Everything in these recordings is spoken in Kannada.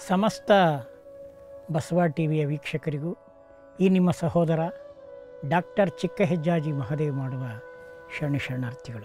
ಸಮಸ್ತ ಬಸವ ಟಿ ವಿಯ ವೀಕ್ಷಕರಿಗೂ ಈ ನಿಮ್ಮ ಸಹೋದರ ಡಾಕ್ಟರ್ ಚಿಕ್ಕ ಹೆಜ್ಜಾಜಿ ಮಹದೇವ್ ಮಾಡುವ ಶರಣ ಶರಣಾರ್ಥಿಗಳು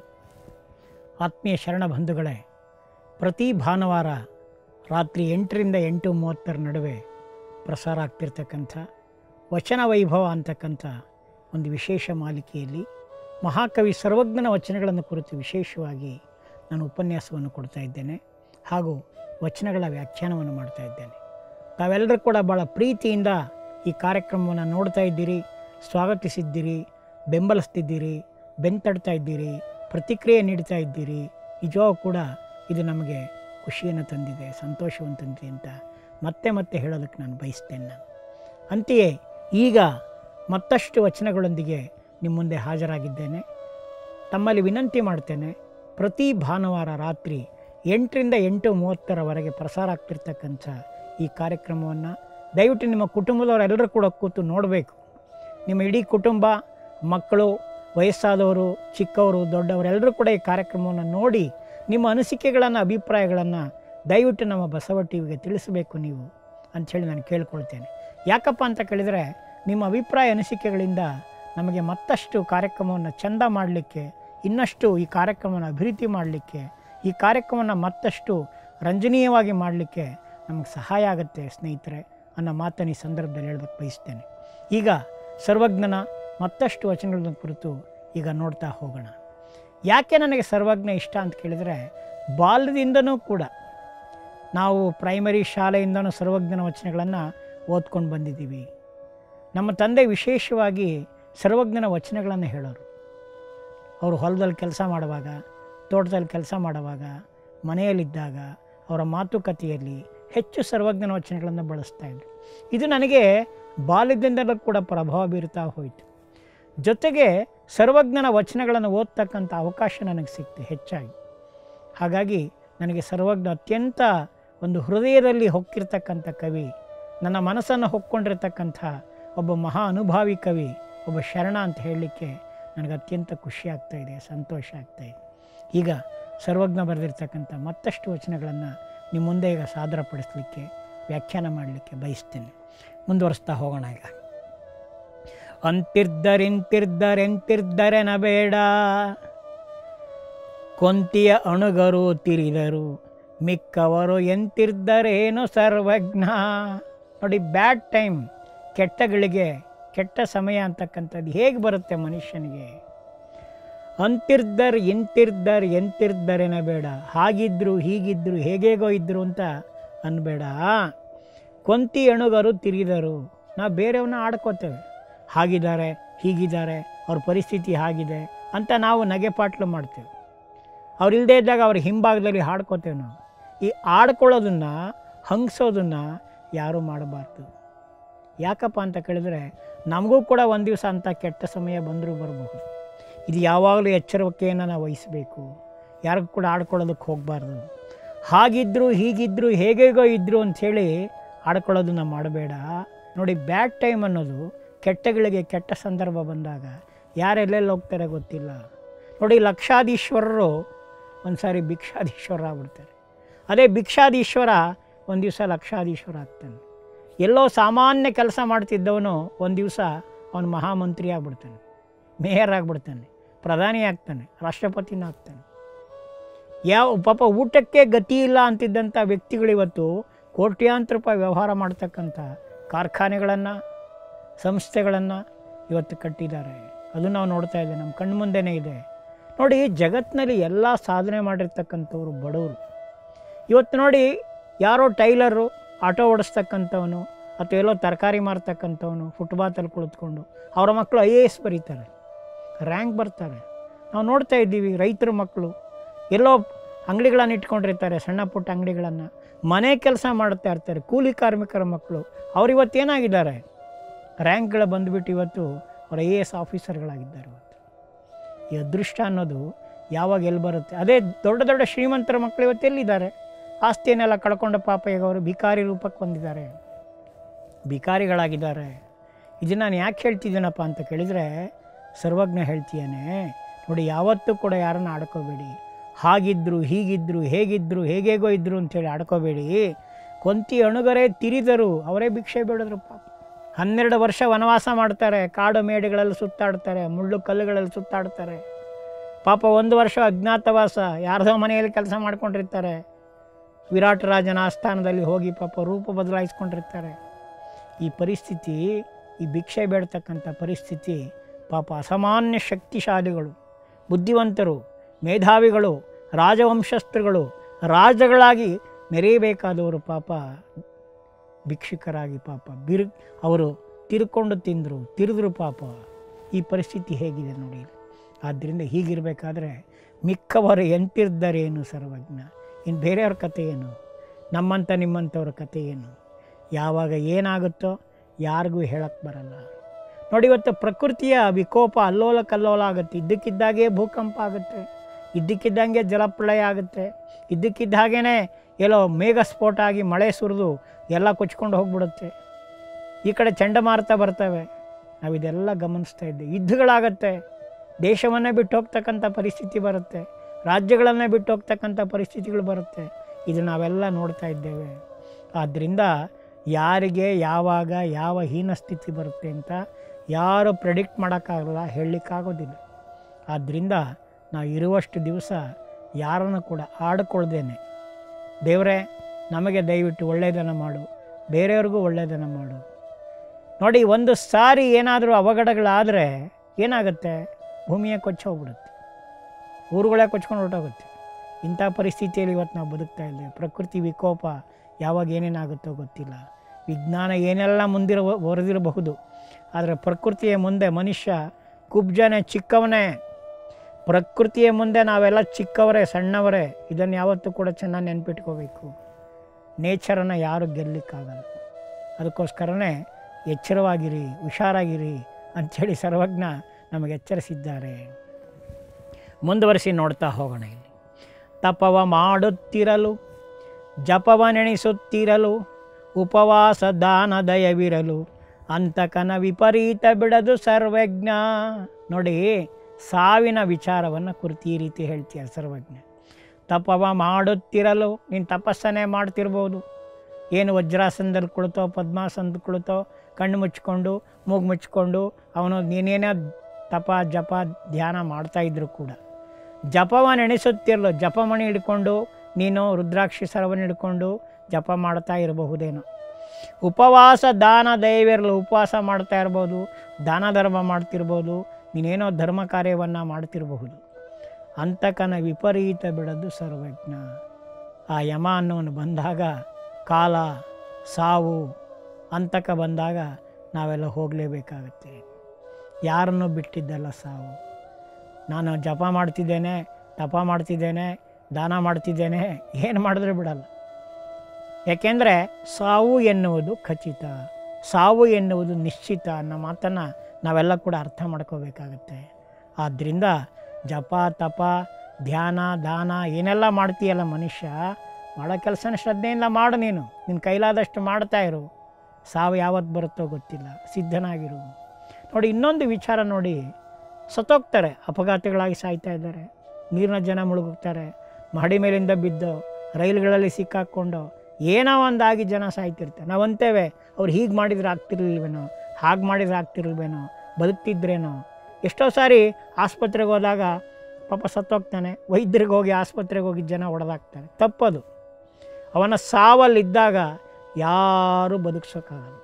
ಆತ್ಮೀಯ ಶರಣ ಬಂಧುಗಳೇ ಪ್ರತಿ ಭಾನುವಾರ ರಾತ್ರಿ ಎಂಟರಿಂದ ಎಂಟು ಮೂವತ್ತರ ನಡುವೆ ಪ್ರಸಾರ ಆಗ್ತಿರ್ತಕ್ಕಂಥ ವಚನ ವೈಭವ ಅಂತಕ್ಕಂಥ ಒಂದು ವಿಶೇಷ ಮಾಲಿಕೆಯಲ್ಲಿ ಮಹಾಕವಿ ಸರ್ವಜ್ಞನ ವಚನಗಳನ್ನು ಕುರಿತು ವಿಶೇಷವಾಗಿ ನಾನು ಉಪನ್ಯಾಸವನ್ನು ಕೊಡ್ತಾ ಇದ್ದೇನೆ ಹಾಗೂ ವಚನಗಳ ವ್ಯಾಖ್ಯಾನವನ್ನು ಮಾಡ್ತಾ ಇದ್ದೇನೆ ತಾವೆಲ್ಲರೂ ಕೂಡ ಭಾಳ ಪ್ರೀತಿಯಿಂದ ಈ ಕಾರ್ಯಕ್ರಮವನ್ನು ನೋಡ್ತಾ ಇದ್ದೀರಿ ಸ್ವಾಗತಿಸಿದ್ದೀರಿ ಬೆಂಬಲಿಸ್ತಿದ್ದೀರಿ ಬೆಂತಡ್ತಾ ಇದ್ದೀರಿ ಪ್ರತಿಕ್ರಿಯೆ ನೀಡ್ತಾ ಇದ್ದೀರಿ ನಿಜವಾಗೂ ಕೂಡ ಇದು ನಮಗೆ ಖುಷಿಯನ್ನು ತಂದಿದೆ ಸಂತೋಷವನ್ನು ತಂದಿದೆ ಅಂತ ಮತ್ತೆ ಮತ್ತೆ ಹೇಳೋದಕ್ಕೆ ನಾನು ಬಯಸ್ತೇನೆ ನಾನು ಅಂತೆಯೇ ಈಗ ಮತ್ತಷ್ಟು ವಚನಗಳೊಂದಿಗೆ ನಿಮ್ಮ ಮುಂದೆ ಹಾಜರಾಗಿದ್ದೇನೆ ತಮ್ಮಲ್ಲಿ ವಿನಂತಿ ಮಾಡ್ತೇನೆ ಪ್ರತಿ ಭಾನುವಾರ ರಾತ್ರಿ ಎಂಟರಿಂದ ಎಂಟು ಮೂವತ್ತರವರೆಗೆ ಪ್ರಸಾರ ಆಗ್ತಿರ್ತಕ್ಕಂಥ ಈ ಕಾರ್ಯಕ್ರಮವನ್ನು ದಯವಿಟ್ಟು ನಿಮ್ಮ ಕುಟುಂಬದವರೆಲ್ಲರೂ ಕೂಡ ಕೂತು ನೋಡಬೇಕು ನಿಮ್ಮ ಇಡೀ ಕುಟುಂಬ ಮಕ್ಕಳು ವಯಸ್ಸಾದವರು ಚಿಕ್ಕವರು ದೊಡ್ಡವರೆಲ್ಲರೂ ಕೂಡ ಈ ಕಾರ್ಯಕ್ರಮವನ್ನು ನೋಡಿ ನಿಮ್ಮ ಅನಿಸಿಕೆಗಳನ್ನು ಅಭಿಪ್ರಾಯಗಳನ್ನು ದಯವಿಟ್ಟು ನಮ್ಮ ಬಸವ ಟಿ ವಿಗೆ ತಿಳಿಸಬೇಕು ನೀವು ಅಂಥೇಳಿ ನಾನು ಕೇಳ್ಕೊಳ್ತೇನೆ ಯಾಕಪ್ಪ ಅಂತ ಕೇಳಿದರೆ ನಿಮ್ಮ ಅಭಿಪ್ರಾಯ ಅನಿಸಿಕೆಗಳಿಂದ ನಮಗೆ ಮತ್ತಷ್ಟು ಕಾರ್ಯಕ್ರಮವನ್ನು ಚೆಂದ ಮಾಡಲಿಕ್ಕೆ ಇನ್ನಷ್ಟು ಈ ಕಾರ್ಯಕ್ರಮವನ್ನು ಅಭಿವೃದ್ಧಿ ಮಾಡಲಿಕ್ಕೆ ಈ ಕಾರ್ಯಕ್ರಮವನ್ನು ಮತ್ತಷ್ಟು ರಂಜನೀಯವಾಗಿ ಮಾಡಲಿಕ್ಕೆ ನಮಗೆ ಸಹಾಯ ಆಗುತ್ತೆ ಸ್ನೇಹಿತರೆ ಅನ್ನೋ ಮಾತನ್ನು ಈ ಸಂದರ್ಭದಲ್ಲಿ ಹೇಳಬೇಕು ಬಯಸ್ತೇನೆ ಈಗ ಸರ್ವಜ್ಞನ ಮತ್ತಷ್ಟು ವಚನಗಳ ಕುರಿತು ಈಗ ನೋಡ್ತಾ ಹೋಗೋಣ ಯಾಕೆ ನನಗೆ ಸರ್ವಜ್ಞ ಇಷ್ಟ ಅಂತ ಕೇಳಿದರೆ ಬಾಲ್ಯದಿಂದನೂ ಕೂಡ ನಾವು ಪ್ರೈಮರಿ ಶಾಲೆಯಿಂದನೂ ಸರ್ವಜ್ಞನ ವಚನಗಳನ್ನು ಓದ್ಕೊಂಡು ಬಂದಿದ್ದೀವಿ ನಮ್ಮ ತಂದೆ ವಿಶೇಷವಾಗಿ ಸರ್ವಜ್ಞನ ವಚನಗಳನ್ನು ಹೇಳೋರು ಅವರು ಹೊಲದಲ್ಲಿ ಕೆಲಸ ಮಾಡುವಾಗ ತೋಟದಲ್ಲಿ ಕೆಲಸ ಮಾಡುವಾಗ ಮನೆಯಲ್ಲಿದ್ದಾಗ ಅವರ ಮಾತುಕತೆಯಲ್ಲಿ ಹೆಚ್ಚು ಸರ್ವಜ್ಞನ ವಚನಗಳನ್ನು ಬಳಸ್ತಾ ಇದ್ರು ಇದು ನನಗೆ ಬಾಲ್ಯದಿಂದಲೂ ಕೂಡ ಪ್ರಭಾವ ಬೀರುತ್ತಾ ಹೋಯಿತು ಜೊತೆಗೆ ಸರ್ವಜ್ಞನ ವಚನಗಳನ್ನು ಓದ್ತಕ್ಕಂಥ ಅವಕಾಶ ನನಗೆ ಸಿಕ್ತು ಹೆಚ್ಚಾಗಿ ಹಾಗಾಗಿ ನನಗೆ ಸರ್ವಜ್ಞ ಅತ್ಯಂತ ಒಂದು ಹೃದಯದಲ್ಲಿ ಹೊಕ್ಕಿರ್ತಕ್ಕಂಥ ಕವಿ ನನ್ನ ಮನಸ್ಸನ್ನು ಹೊಕ್ಕೊಂಡಿರ್ತಕ್ಕಂಥ ಒಬ್ಬ ಮಹಾ ಅನುಭಾವಿ ಕವಿ ಒಬ್ಬ ಶರಣ ಅಂತ ಹೇಳಲಿಕ್ಕೆ ನನಗೆ ಅತ್ಯಂತ ಖುಷಿ ಆಗ್ತಾ ಇದೆ ಸಂತೋಷ ಆಗ್ತಾ ಇದೆ ಈಗ ಸರ್ವಜ್ಞ ಬರೆದಿರ್ತಕ್ಕಂಥ ಮತ್ತಷ್ಟು ವಚನಗಳನ್ನು ನಿಮ್ಮ ಮುಂದೆ ಈಗ ಸಾದರಪಡಿಸಲಿಕ್ಕೆ ವ್ಯಾಖ್ಯಾನ ಮಾಡಲಿಕ್ಕೆ ಬಯಸ್ತೇನೆ ಮುಂದುವರಿಸ್ತಾ ಹೋಗೋಣ ಈಗ ಅಂತಿರ್ದರೆಂತಿರ್ದರೆಂತಿರ್ದರೆನ ಬೇಡ ಕೊಂತಿಯ ಅಣುಗರು ತಿರಿದರು ಮಿಕ್ಕವರು ಎಂತಿರ್ದರೇನು ಸರ್ವಜ್ಞ ನೋಡಿ ಬ್ಯಾಡ್ ಟೈಮ್ ಕೆಟ್ಟಗಳಿಗೆ ಕೆಟ್ಟ ಸಮಯ ಅಂತಕ್ಕಂಥದ್ದು ಹೇಗೆ ಬರುತ್ತೆ ಮನುಷ್ಯನಿಗೆ ಅಂತಿರ್ದರ್ ಇಂತಿರ್ದರ್ ಎಂತಿರ್ದರೇನ ಬೇಡ ಹಾಗಿದ್ರು ಹೀಗಿದ್ರು ಹೇಗೇಗೋ ಇದ್ರು ಅಂತ ಅನ್ಬೇಡ ಕೊಂತಿ ಅಣುಗರು ತಿರುಗಿದರು ನಾವು ಬೇರೆಯವ್ರನ್ನ ಆಡ್ಕೋತೇವೆ ಹಾಗಿದ್ದಾರೆ ಹೀಗಿದ್ದಾರೆ ಅವ್ರ ಪರಿಸ್ಥಿತಿ ಹಾಗಿದೆ ಅಂತ ನಾವು ನಗೆಪಾಟ್ಲು ಮಾಡ್ತೇವೆ ಅವ್ರು ಇಲ್ಲದೇ ಇದ್ದಾಗ ಅವ್ರ ಹಿಂಭಾಗದಲ್ಲಿ ಹಾಡ್ಕೋತೇವೆ ನಾವು ಈ ಆಡ್ಕೊಳ್ಳೋದನ್ನು ಹಂಗ್ಸೋದನ್ನು ಯಾರೂ ಮಾಡಬಾರ್ದು ಯಾಕಪ್ಪ ಅಂತ ಕೇಳಿದ್ರೆ ನಮಗೂ ಕೂಡ ಒಂದು ದಿವಸ ಅಂಥ ಕೆಟ್ಟ ಸಮಯ ಬಂದರೂ ಬರಬಹುದು ಇದು ಯಾವಾಗಲೂ ಎಚ್ಚರಿಕೆಯನ್ನು ನಾವು ವಹಿಸಬೇಕು ಯಾರಿಗೂ ಕೂಡ ಆಡ್ಕೊಳ್ಳೋದಕ್ಕೆ ಹೋಗಬಾರ್ದು ಹಾಗಿದ್ದರು ಹೀಗಿದ್ದರು ಹೇಗೇಗೋ ಇದ್ದರು ಅಂಥೇಳಿ ಆಡ್ಕೊಳ್ಳೋದನ್ನ ಮಾಡಬೇಡ ನೋಡಿ ಬ್ಯಾಡ್ ಟೈಮ್ ಅನ್ನೋದು ಕೆಟ್ಟಗಳಿಗೆ ಕೆಟ್ಟ ಸಂದರ್ಭ ಬಂದಾಗ ಯಾರೆಲ್ಲೆಲ್ಲಿ ಹೋಗ್ತಾರೆ ಗೊತ್ತಿಲ್ಲ ನೋಡಿ ಲಕ್ಷಾಧೀಶ್ವರರು ಒಂದು ಸಾರಿ ಭಿಕ್ಷಾಧೀಶ್ವರ ಆಗ್ಬಿಡ್ತಾರೆ ಅದೇ ಭಿಕ್ಷಾಧೀಶ್ವರ ಒಂದು ದಿವಸ ಲಕ್ಷಾಧೀಶ್ವರ ಆಗ್ತಾನೆ ಎಲ್ಲೋ ಸಾಮಾನ್ಯ ಕೆಲಸ ಮಾಡ್ತಿದ್ದವನು ಒಂದು ದಿವಸ ಅವನು ಮಹಾಮಂತ್ರಿ ಆಗ್ಬಿಡ್ತಾನೆ ಮೇಯರ್ ಆಗ್ಬಿಡ್ತಾನೆ ಪ್ರಧಾನಿ ಆಗ್ತಾನೆ ರಾಷ್ಟ್ರಪತಿನ ಆಗ್ತಾನೆ ಯಾವ ಪಾಪ ಊಟಕ್ಕೆ ಗತಿ ಇಲ್ಲ ಅಂತಿದ್ದಂಥ ವ್ಯಕ್ತಿಗಳು ಇವತ್ತು ಕೋಟ್ಯಾಂತರ ರೂಪಾಯಿ ವ್ಯವಹಾರ ಮಾಡ್ತಕ್ಕಂಥ ಕಾರ್ಖಾನೆಗಳನ್ನು ಸಂಸ್ಥೆಗಳನ್ನು ಇವತ್ತು ಕಟ್ಟಿದ್ದಾರೆ ಅದು ನಾವು ನೋಡ್ತಾ ಇದ್ದೇವೆ ನಮ್ಮ ಕಣ್ಣು ಮುಂದೆನೇ ಇದೆ ನೋಡಿ ಜಗತ್ತಿನಲ್ಲಿ ಎಲ್ಲ ಸಾಧನೆ ಮಾಡಿರ್ತಕ್ಕಂಥವ್ರು ಬಡವರು ಇವತ್ತು ನೋಡಿ ಯಾರೋ ಟೈಲರು ಆಟೋ ಓಡಿಸ್ತಕ್ಕಂಥವನು ಅಥವಾ ಎಲ್ಲೋ ತರಕಾರಿ ಮಾರ್ತಕ್ಕಂಥವನು ಫುಟ್ಪಾತಲ್ಲಿ ಕುಳಿತುಕೊಂಡು ಅವರ ಮಕ್ಕಳು ಐ ಎ ಎಸ್ ಬರೀತಾರೆ ರ್ಯಾಂಕ್ ಬರ್ತಾರೆ ನಾವು ನೋಡ್ತಾ ಇದ್ದೀವಿ ರೈತರ ಮಕ್ಕಳು ಎಲ್ಲೋ ಅಂಗಡಿಗಳನ್ನು ಇಟ್ಕೊಂಡಿರ್ತಾರೆ ಸಣ್ಣ ಪುಟ್ಟ ಅಂಗಡಿಗಳನ್ನು ಮನೆ ಕೆಲಸ ಮಾಡ್ತಾ ಇರ್ತಾರೆ ಕೂಲಿ ಕಾರ್ಮಿಕರ ಮಕ್ಕಳು ಅವ್ರು ಇವತ್ತು ಏನಾಗಿದ್ದಾರೆ ರ್ಯಾಂಕ್ಗಳು ಬಂದುಬಿಟ್ಟು ಇವತ್ತು ಅವ್ರು ಐ ಎ ಎಸ್ ಆಫೀಸರ್ಗಳಾಗಿದ್ದಾರೆ ಇವತ್ತು ಈ ಅದೃಷ್ಟ ಅನ್ನೋದು ಯಾವಾಗ ಎಲ್ಲಿ ಬರುತ್ತೆ ಅದೇ ದೊಡ್ಡ ದೊಡ್ಡ ಶ್ರೀಮಂತರ ಮಕ್ಕಳು ಇವತ್ತು ಎಲ್ಲಿದ್ದಾರೆ ಆಸ್ತಿಯನ್ನೆಲ್ಲ ಕಳ್ಕೊಂಡ ಪಾಪ ಈಗ ಅವರು ಭಿಕಾರಿ ರೂಪಕ್ಕೆ ಬಂದಿದ್ದಾರೆ ಭಿಕಾರಿಗಳಾಗಿದ್ದಾರೆ ಇದನ್ನು ನಾನು ಯಾಕೆ ಹೇಳ್ತಿದ್ದೀನಪ್ಪ ಅಂತ ಕೇಳಿದರೆ ಸರ್ವಜ್ಞ ಹೇಳ್ತೀಯಾನೆ ನೋಡಿ ಯಾವತ್ತೂ ಕೂಡ ಯಾರನ್ನು ಆಡ್ಕೋಬೇಡಿ ಹಾಗಿದ್ರು ಹೀಗಿದ್ರು ಹೇಗಿದ್ರು ಹೇಗೇಗೋ ಇದ್ರು ಅಂಥೇಳಿ ಆಡ್ಕೋಬೇಡಿ ಕೊಂತಿ ಅಣುಗರೇ ತಿರಿದರು ಅವರೇ ಭಿಕ್ಷೆ ಬೇಡಿದ್ರು ಪಾಪ ಹನ್ನೆರಡು ವರ್ಷ ವನವಾಸ ಮಾಡ್ತಾರೆ ಕಾಡು ಮೇಡುಗಳಲ್ಲಿ ಸುತ್ತಾಡ್ತಾರೆ ಮುಳ್ಳು ಕಲ್ಲುಗಳಲ್ಲಿ ಸುತ್ತಾಡ್ತಾರೆ ಪಾಪ ಒಂದು ವರ್ಷ ಅಜ್ಞಾತವಾಸ ಯಾರ್ದೋ ಮನೆಯಲ್ಲಿ ಕೆಲಸ ಮಾಡ್ಕೊಂಡಿರ್ತಾರೆ ವಿರಾಟ್ ರಾಜನ ಆಸ್ಥಾನದಲ್ಲಿ ಹೋಗಿ ಪಾಪ ರೂಪ ಬದಲಾಯಿಸ್ಕೊಂಡಿರ್ತಾರೆ ಈ ಪರಿಸ್ಥಿತಿ ಈ ಭಿಕ್ಷೆ ಬೇಡ್ತಕ್ಕಂಥ ಪರಿಸ್ಥಿತಿ ಪಾಪ ಅಸಾಮಾನ್ಯ ಶಕ್ತಿಶಾಲಿಗಳು ಬುದ್ಧಿವಂತರು ಮೇಧಾವಿಗಳು ರಾಜವಂಶಸ್ಥರುಗಳು ರಾಜಗಳಾಗಿ ಮೆರೆಯಬೇಕಾದವರು ಪಾಪ ಭಿಕ್ಷುಕರಾಗಿ ಪಾಪ ಬಿರು ಅವರು ತಿರ್ಕೊಂಡು ತಿಂದರು ತಿರಿದ್ರು ಪಾಪ ಈ ಪರಿಸ್ಥಿತಿ ಹೇಗಿದೆ ನೋಡಿ ಆದ್ದರಿಂದ ಹೀಗಿರಬೇಕಾದ್ರೆ ಮಿಕ್ಕವರು ಎಂತಿದ್ದರೇನು ಸರ್ವಜ್ಞ ಇನ್ನು ಬೇರೆಯವ್ರ ಕಥೆ ಏನು ನಮ್ಮಂಥ ನಿಮ್ಮಂಥವ್ರ ಕಥೆ ಏನು ಯಾವಾಗ ಏನಾಗುತ್ತೋ ಯಾರಿಗೂ ಹೇಳಕ್ಕೆ ಬರಲ್ಲ ನೋಡಿ ಇವತ್ತು ಪ್ರಕೃತಿಯ ವಿಕೋಪ ಅಲ್ಲೋಲ ಕಲ್ಲೋಲ ಆಗುತ್ತೆ ಇದ್ದಕ್ಕಿದ್ದಾಗೆ ಭೂಕಂಪ ಆಗುತ್ತೆ ಇದ್ದಕ್ಕಿದ್ದಂಗೆ ಜಲಪ್ರಳಯ ಆಗುತ್ತೆ ಇದ್ದಕ್ಕಿದ್ದ ಹಾಗೇ ಎಲ್ಲೋ ಮೇಘ ಸ್ಫೋಟ ಆಗಿ ಮಳೆ ಸುರಿದು ಎಲ್ಲ ಕೊಚ್ಕೊಂಡು ಹೋಗ್ಬಿಡುತ್ತೆ ಈ ಕಡೆ ಚಂಡಮಾರುತ ಬರ್ತವೆ ನಾವು ಇದೆಲ್ಲ ಗಮನಿಸ್ತಾ ಇದ್ದೇವೆ ಯುದ್ಧಗಳಾಗತ್ತೆ ದೇಶವನ್ನೇ ಬಿಟ್ಟು ಹೋಗ್ತಕ್ಕಂಥ ಪರಿಸ್ಥಿತಿ ಬರುತ್ತೆ ರಾಜ್ಯಗಳನ್ನೇ ಬಿಟ್ಟು ಹೋಗ್ತಕ್ಕಂಥ ಪರಿಸ್ಥಿತಿಗಳು ಬರುತ್ತೆ ಇದು ನಾವೆಲ್ಲ ನೋಡ್ತಾ ಇದ್ದೇವೆ ಆದ್ದರಿಂದ ಯಾರಿಗೆ ಯಾವಾಗ ಯಾವ ಹೀನ ಸ್ಥಿತಿ ಬರುತ್ತೆ ಅಂತ ಯಾರು ಪ್ರೆಡಿಕ್ಟ್ ಮಾಡೋಕ್ಕಾಗಲ್ಲ ಹೇಳಲಿಕ್ಕಾಗೋದಿಲ್ಲ ಆದ್ದರಿಂದ ನಾವು ಇರುವಷ್ಟು ದಿವಸ ಯಾರನ್ನು ಕೂಡ ಆಡ್ಕೊಳ್ದೇನೆ ದೇವರೇ ನಮಗೆ ದಯವಿಟ್ಟು ಒಳ್ಳೆಯದನ್ನು ಮಾಡು ಬೇರೆಯವ್ರಿಗೂ ಒಳ್ಳೆಯದನ್ನು ಮಾಡು ನೋಡಿ ಒಂದು ಸಾರಿ ಏನಾದರೂ ಅವಘಡಗಳಾದರೆ ಏನಾಗುತ್ತೆ ಭೂಮಿಯೇ ಕೊಚ್ಚಿ ಹೋಗ್ಬಿಡುತ್ತೆ ಊರುಗಳೇ ಕೊಚ್ಕೊಂಡು ಹೊರಟೋಗುತ್ತೆ ಇಂಥ ಪರಿಸ್ಥಿತಿಯಲ್ಲಿ ಇವತ್ತು ನಾವು ಬದುಕ್ತಾ ಇದ್ದೇವೆ ಪ್ರಕೃತಿ ವಿಕೋಪ ಯಾವಾಗ ಏನೇನಾಗುತ್ತೋ ಗೊತ್ತಿಲ್ಲ ವಿಜ್ಞಾನ ಏನೆಲ್ಲ ಮುಂದಿರ ಹೊರದಿರಬಹುದು ಆದರೆ ಪ್ರಕೃತಿಯ ಮುಂದೆ ಮನುಷ್ಯ ಕುಬ್ಜನೇ ಚಿಕ್ಕವನೇ ಪ್ರಕೃತಿಯ ಮುಂದೆ ನಾವೆಲ್ಲ ಚಿಕ್ಕವರೇ ಸಣ್ಣವರೇ ಇದನ್ನು ಯಾವತ್ತೂ ಕೂಡ ಚೆನ್ನಾಗಿ ನೆನ್ಪಿಟ್ಕೋಬೇಕು ನೇಚರನ್ನು ಯಾರು ಗೆಲ್ಲಲಿಕ್ಕಾಗಲ್ಲ ಅದಕ್ಕೋಸ್ಕರನೇ ಎಚ್ಚರವಾಗಿರಿ ಹುಷಾರಾಗಿರಿ ಅಂಥೇಳಿ ಸರ್ವಜ್ಞ ನಮಗೆ ಎಚ್ಚರಿಸಿದ್ದಾರೆ ಮುಂದುವರಿಸಿ ನೋಡ್ತಾ ಹೋಗೋಣ ಇಲ್ಲಿ ತಪವ ಮಾಡುತ್ತಿರಲು ಜಪವ ನೆನೆಸುತ್ತಿರಲು ಉಪವಾಸ ದಾನ ದಯವಿರಲು ಅಂತಕನ ವಿಪರೀತ ಬಿಡದು ಸರ್ವಜ್ಞ ನೋಡಿ ಸಾವಿನ ವಿಚಾರವನ್ನು ಕುರಿತು ಈ ರೀತಿ ಹೇಳ್ತೀಯ ಸರ್ವಜ್ಞ ತಪವ ಮಾಡುತ್ತಿರಲು ನೀನು ತಪಸ್ಸನ್ನೇ ಮಾಡ್ತಿರ್ಬೋದು ಏನು ವಜ್ರಾಸನದಲ್ಲಿ ಕುಳಿತೋ ಪದ್ಮಾಸನದಲ್ಲಿ ಕುಳಿತೋ ಕಣ್ಣು ಮುಚ್ಕೊಂಡು ಮೂಗು ಮುಚ್ಕೊಂಡು ಅವನು ನೀನೇನೋ ತಪ ಜಪ ಧ್ಯಾನ ಮಾಡ್ತಾ ಇದ್ರು ಕೂಡ ಜಪವ ನೆನೆಸುತ್ತಿರಲು ಜಪಮಣಿ ಹಿಡ್ಕೊಂಡು ನೀನು ರುದ್ರಾಕ್ಷಿ ಸರವನ್ನು ಹಿಡ್ಕೊಂಡು ಜಪ ಮಾಡ್ತಾ ಇರಬಹುದೇನೋ ಉಪವಾಸ ದಾನ ದಯವಿರಲು ಉಪವಾಸ ಮಾಡ್ತಾ ಇರ್ಬೋದು ದಾನ ಧರ್ಮ ಮಾಡ್ತಿರ್ಬೋದು ನೀನೇನೋ ಧರ್ಮ ಕಾರ್ಯವನ್ನು ಮಾಡ್ತಿರಬಹುದು ಅಂತಕನ ವಿಪರೀತ ಬಿಡದು ಸರ್ವಜ್ಞ ಆ ಯಮ ಅನ್ನೋನು ಬಂದಾಗ ಕಾಲ ಸಾವು ಅಂತಕ ಬಂದಾಗ ನಾವೆಲ್ಲ ಹೋಗಲೇಬೇಕಾಗತ್ತೆ ಯಾರನ್ನು ಬಿಟ್ಟಿದ್ದಲ್ಲ ಸಾವು ನಾನು ಜಪ ಮಾಡ್ತಿದ್ದೇನೆ ತಪ ಮಾಡ್ತಿದ್ದೇನೆ ದಾನ ಮಾಡ್ತಿದ್ದೇನೆ ಏನು ಮಾಡಿದ್ರೆ ಬಿಡಲ್ಲ ಯಾಕೆಂದರೆ ಸಾವು ಎನ್ನುವುದು ಖಚಿತ ಸಾವು ಎನ್ನುವುದು ನಿಶ್ಚಿತ ಅನ್ನೋ ಮಾತನ್ನು ನಾವೆಲ್ಲ ಕೂಡ ಅರ್ಥ ಮಾಡ್ಕೋಬೇಕಾಗತ್ತೆ ಆದ್ದರಿಂದ ಜಪ ತಪ ಧ್ಯಾನ ದಾನ ಏನೆಲ್ಲ ಮಾಡ್ತೀಯಲ್ಲ ಮನುಷ್ಯ ಮಾಡೋ ಕೆಲಸನ ಶ್ರದ್ಧೆಯಿಂದ ಮಾಡು ನೀನು ನಿನ್ನ ಕೈಲಾದಷ್ಟು ಮಾಡ್ತಾ ಇರು ಸಾವು ಯಾವತ್ತು ಬರುತ್ತೋ ಗೊತ್ತಿಲ್ಲ ಸಿದ್ಧನಾಗಿರು ನೋಡಿ ಇನ್ನೊಂದು ವಿಚಾರ ನೋಡಿ ಸತ್ತೋಗ್ತಾರೆ ಅಪಘಾತಗಳಾಗಿ ಸಾಯ್ತಾ ಇದ್ದಾರೆ ನೀರಿನ ಜನ ಮುಳುಗೋಗ್ತಾರೆ ಮಹಡಿ ಮೇಲಿಂದ ಬಿದ್ದು ರೈಲುಗಳಲ್ಲಿ ಸಿಕ್ಕಾಕ್ಕೊಂಡು ಏನೋ ಒಂದಾಗಿ ಜನ ಸಾಯ್ತಿರ್ತಾರೆ ನಾವು ಅಂತೇವೆ ಅವ್ರು ಹೀಗೆ ಮಾಡಿದ್ರೆ ಆಗ್ತಿರ್ಲಿಲ್ವೇನೋ ಹಾಗೆ ಮಾಡಿದ್ರೆ ಆಗ್ತಿರ್ಲ್ವೇನೋ ಬದುಕ್ತಿದ್ರೇನೋ ಎಷ್ಟೋ ಸಾರಿ ಆಸ್ಪತ್ರೆಗೆ ಹೋದಾಗ ಪಾಪ ಸತ್ತೋಗ್ತಾನೆ ವೈದ್ಯರಿಗೆ ಹೋಗಿ ಆಸ್ಪತ್ರೆಗೆ ಹೋಗಿ ಜನ ಹೊಡೆದಾಕ್ತಾರೆ ತಪ್ಪದು ಅವನ ಸಾವಲ್ಲಿದ್ದಾಗ ಯಾರೂ ಬದುಕ್ಸೋಕ್ಕಾಗಲ್ಲ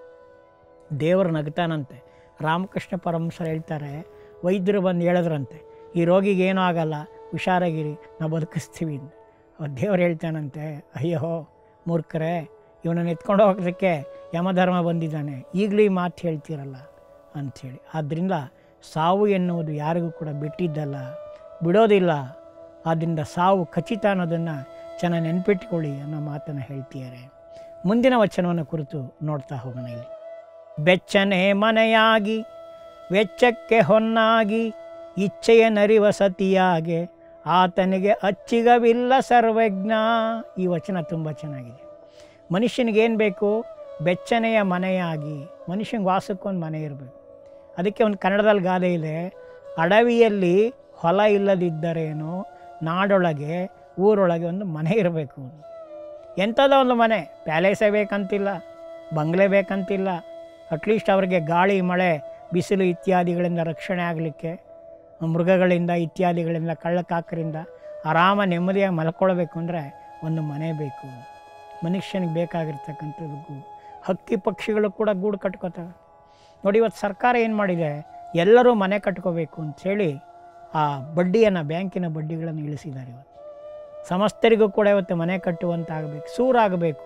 ದೇವರು ನಗ್ತಾನಂತೆ ರಾಮಕೃಷ್ಣ ಪರಮಸರು ಹೇಳ್ತಾರೆ ವೈದ್ಯರು ಬಂದು ಹೇಳಿದ್ರಂತೆ ಈ ರೋಗಿಗೆ ಏನೂ ಆಗಲ್ಲ ಹುಷಾರಾಗಿರಿ ನಾವು ಬದುಕಿಸ್ತೀವಿ ಅಂತ ಅವ್ರು ದೇವ್ರು ಹೇಳ್ತಾನಂತೆ ಅಯ್ಯೋ ಮೂರ್ಖರೇ ಇವನನ್ನು ಎತ್ಕೊಂಡು ಹೋಗೋದಕ್ಕೆ ಯಮಧರ್ಮ ಬಂದಿದ್ದಾನೆ ಈಗಲೂ ಈ ಮಾತು ಹೇಳ್ತೀರಲ್ಲ ಅಂಥೇಳಿ ಆದ್ದರಿಂದ ಸಾವು ಎನ್ನುವುದು ಯಾರಿಗೂ ಕೂಡ ಬಿಟ್ಟಿದ್ದಲ್ಲ ಬಿಡೋದಿಲ್ಲ ಆದ್ದರಿಂದ ಸಾವು ಖಚಿತ ಅನ್ನೋದನ್ನು ಚೆನ್ನಾಗಿ ನೆನ್ಪಿಟ್ಕೊಳ್ಳಿ ಅನ್ನೋ ಮಾತನ್ನು ಹೇಳ್ತಿದ್ದಾರೆ ಮುಂದಿನ ವಚನವನ್ನು ಕುರಿತು ನೋಡ್ತಾ ಹೋಗೋಣ ಇಲ್ಲಿ ಬೆಚ್ಚನೆ ಮನೆಯಾಗಿ ವೆಚ್ಚಕ್ಕೆ ಹೊನ್ನಾಗಿ ಇಚ್ಛೆಯ ನರಿವ ಸತಿಯಾಗೆ ಆತನಿಗೆ ಅಚ್ಚಿಗವಿಲ್ಲ ಸರ್ವಜ್ಞ ಈ ವಚನ ತುಂಬ ಚೆನ್ನಾಗಿದೆ ಮನುಷ್ಯನಿಗೇನು ಬೇಕು ಬೆಚ್ಚನೆಯ ಮನೆಯಾಗಿ ಮನುಷ್ಯನಿಗೆ ವಾಸಕ್ಕೊಂದು ಮನೆ ಇರಬೇಕು ಅದಕ್ಕೆ ಒಂದು ಕನ್ನಡದಲ್ಲಿ ಗಾದೆ ಇದೆ ಅಡವಿಯಲ್ಲಿ ಹೊಲ ಇಲ್ಲದಿದ್ದರೇನು ನಾಡೊಳಗೆ ಊರೊಳಗೆ ಒಂದು ಮನೆ ಇರಬೇಕು ಎಂಥದೋ ಒಂದು ಮನೆ ಪ್ಯಾಲೇಸೇ ಬೇಕಂತಿಲ್ಲ ಬಂಗ್ಲೆ ಬೇಕಂತಿಲ್ಲ ಅಟ್ಲೀಸ್ಟ್ ಅವರಿಗೆ ಗಾಳಿ ಮಳೆ ಬಿಸಿಲು ಇತ್ಯಾದಿಗಳಿಂದ ರಕ್ಷಣೆ ಆಗಲಿಕ್ಕೆ ಮೃಗಗಳಿಂದ ಇತ್ಯಾದಿಗಳಿಂದ ಕಳ್ಳಕಾಕರಿಂದ ಆರಾಮ ನೆಮ್ಮದಿಯಾಗಿ ಮಲ್ಕೊಳ್ಬೇಕು ಅಂದರೆ ಒಂದು ಮನೆ ಬೇಕು ಮನುಷ್ಯನಿಗೆ ಬೇಕಾಗಿರ್ತಕ್ಕಂಥದ್ದು ಗೂಡು ಹಕ್ಕಿ ಪಕ್ಷಿಗಳು ಕೂಡ ಗೂಡು ಕಟ್ಕೋತವೆ ನೋಡಿ ಇವತ್ತು ಸರ್ಕಾರ ಏನು ಮಾಡಿದೆ ಎಲ್ಲರೂ ಮನೆ ಕಟ್ಕೋಬೇಕು ಅಂಥೇಳಿ ಆ ಬಡ್ಡಿಯನ್ನು ಬ್ಯಾಂಕಿನ ಬಡ್ಡಿಗಳನ್ನು ಇಳಿಸಿದ್ದಾರೆ ಇವತ್ತು ಸಮಸ್ತರಿಗೂ ಕೂಡ ಇವತ್ತು ಮನೆ ಕಟ್ಟುವಂತ ಆಗಬೇಕು ಸೂರಾಗಬೇಕು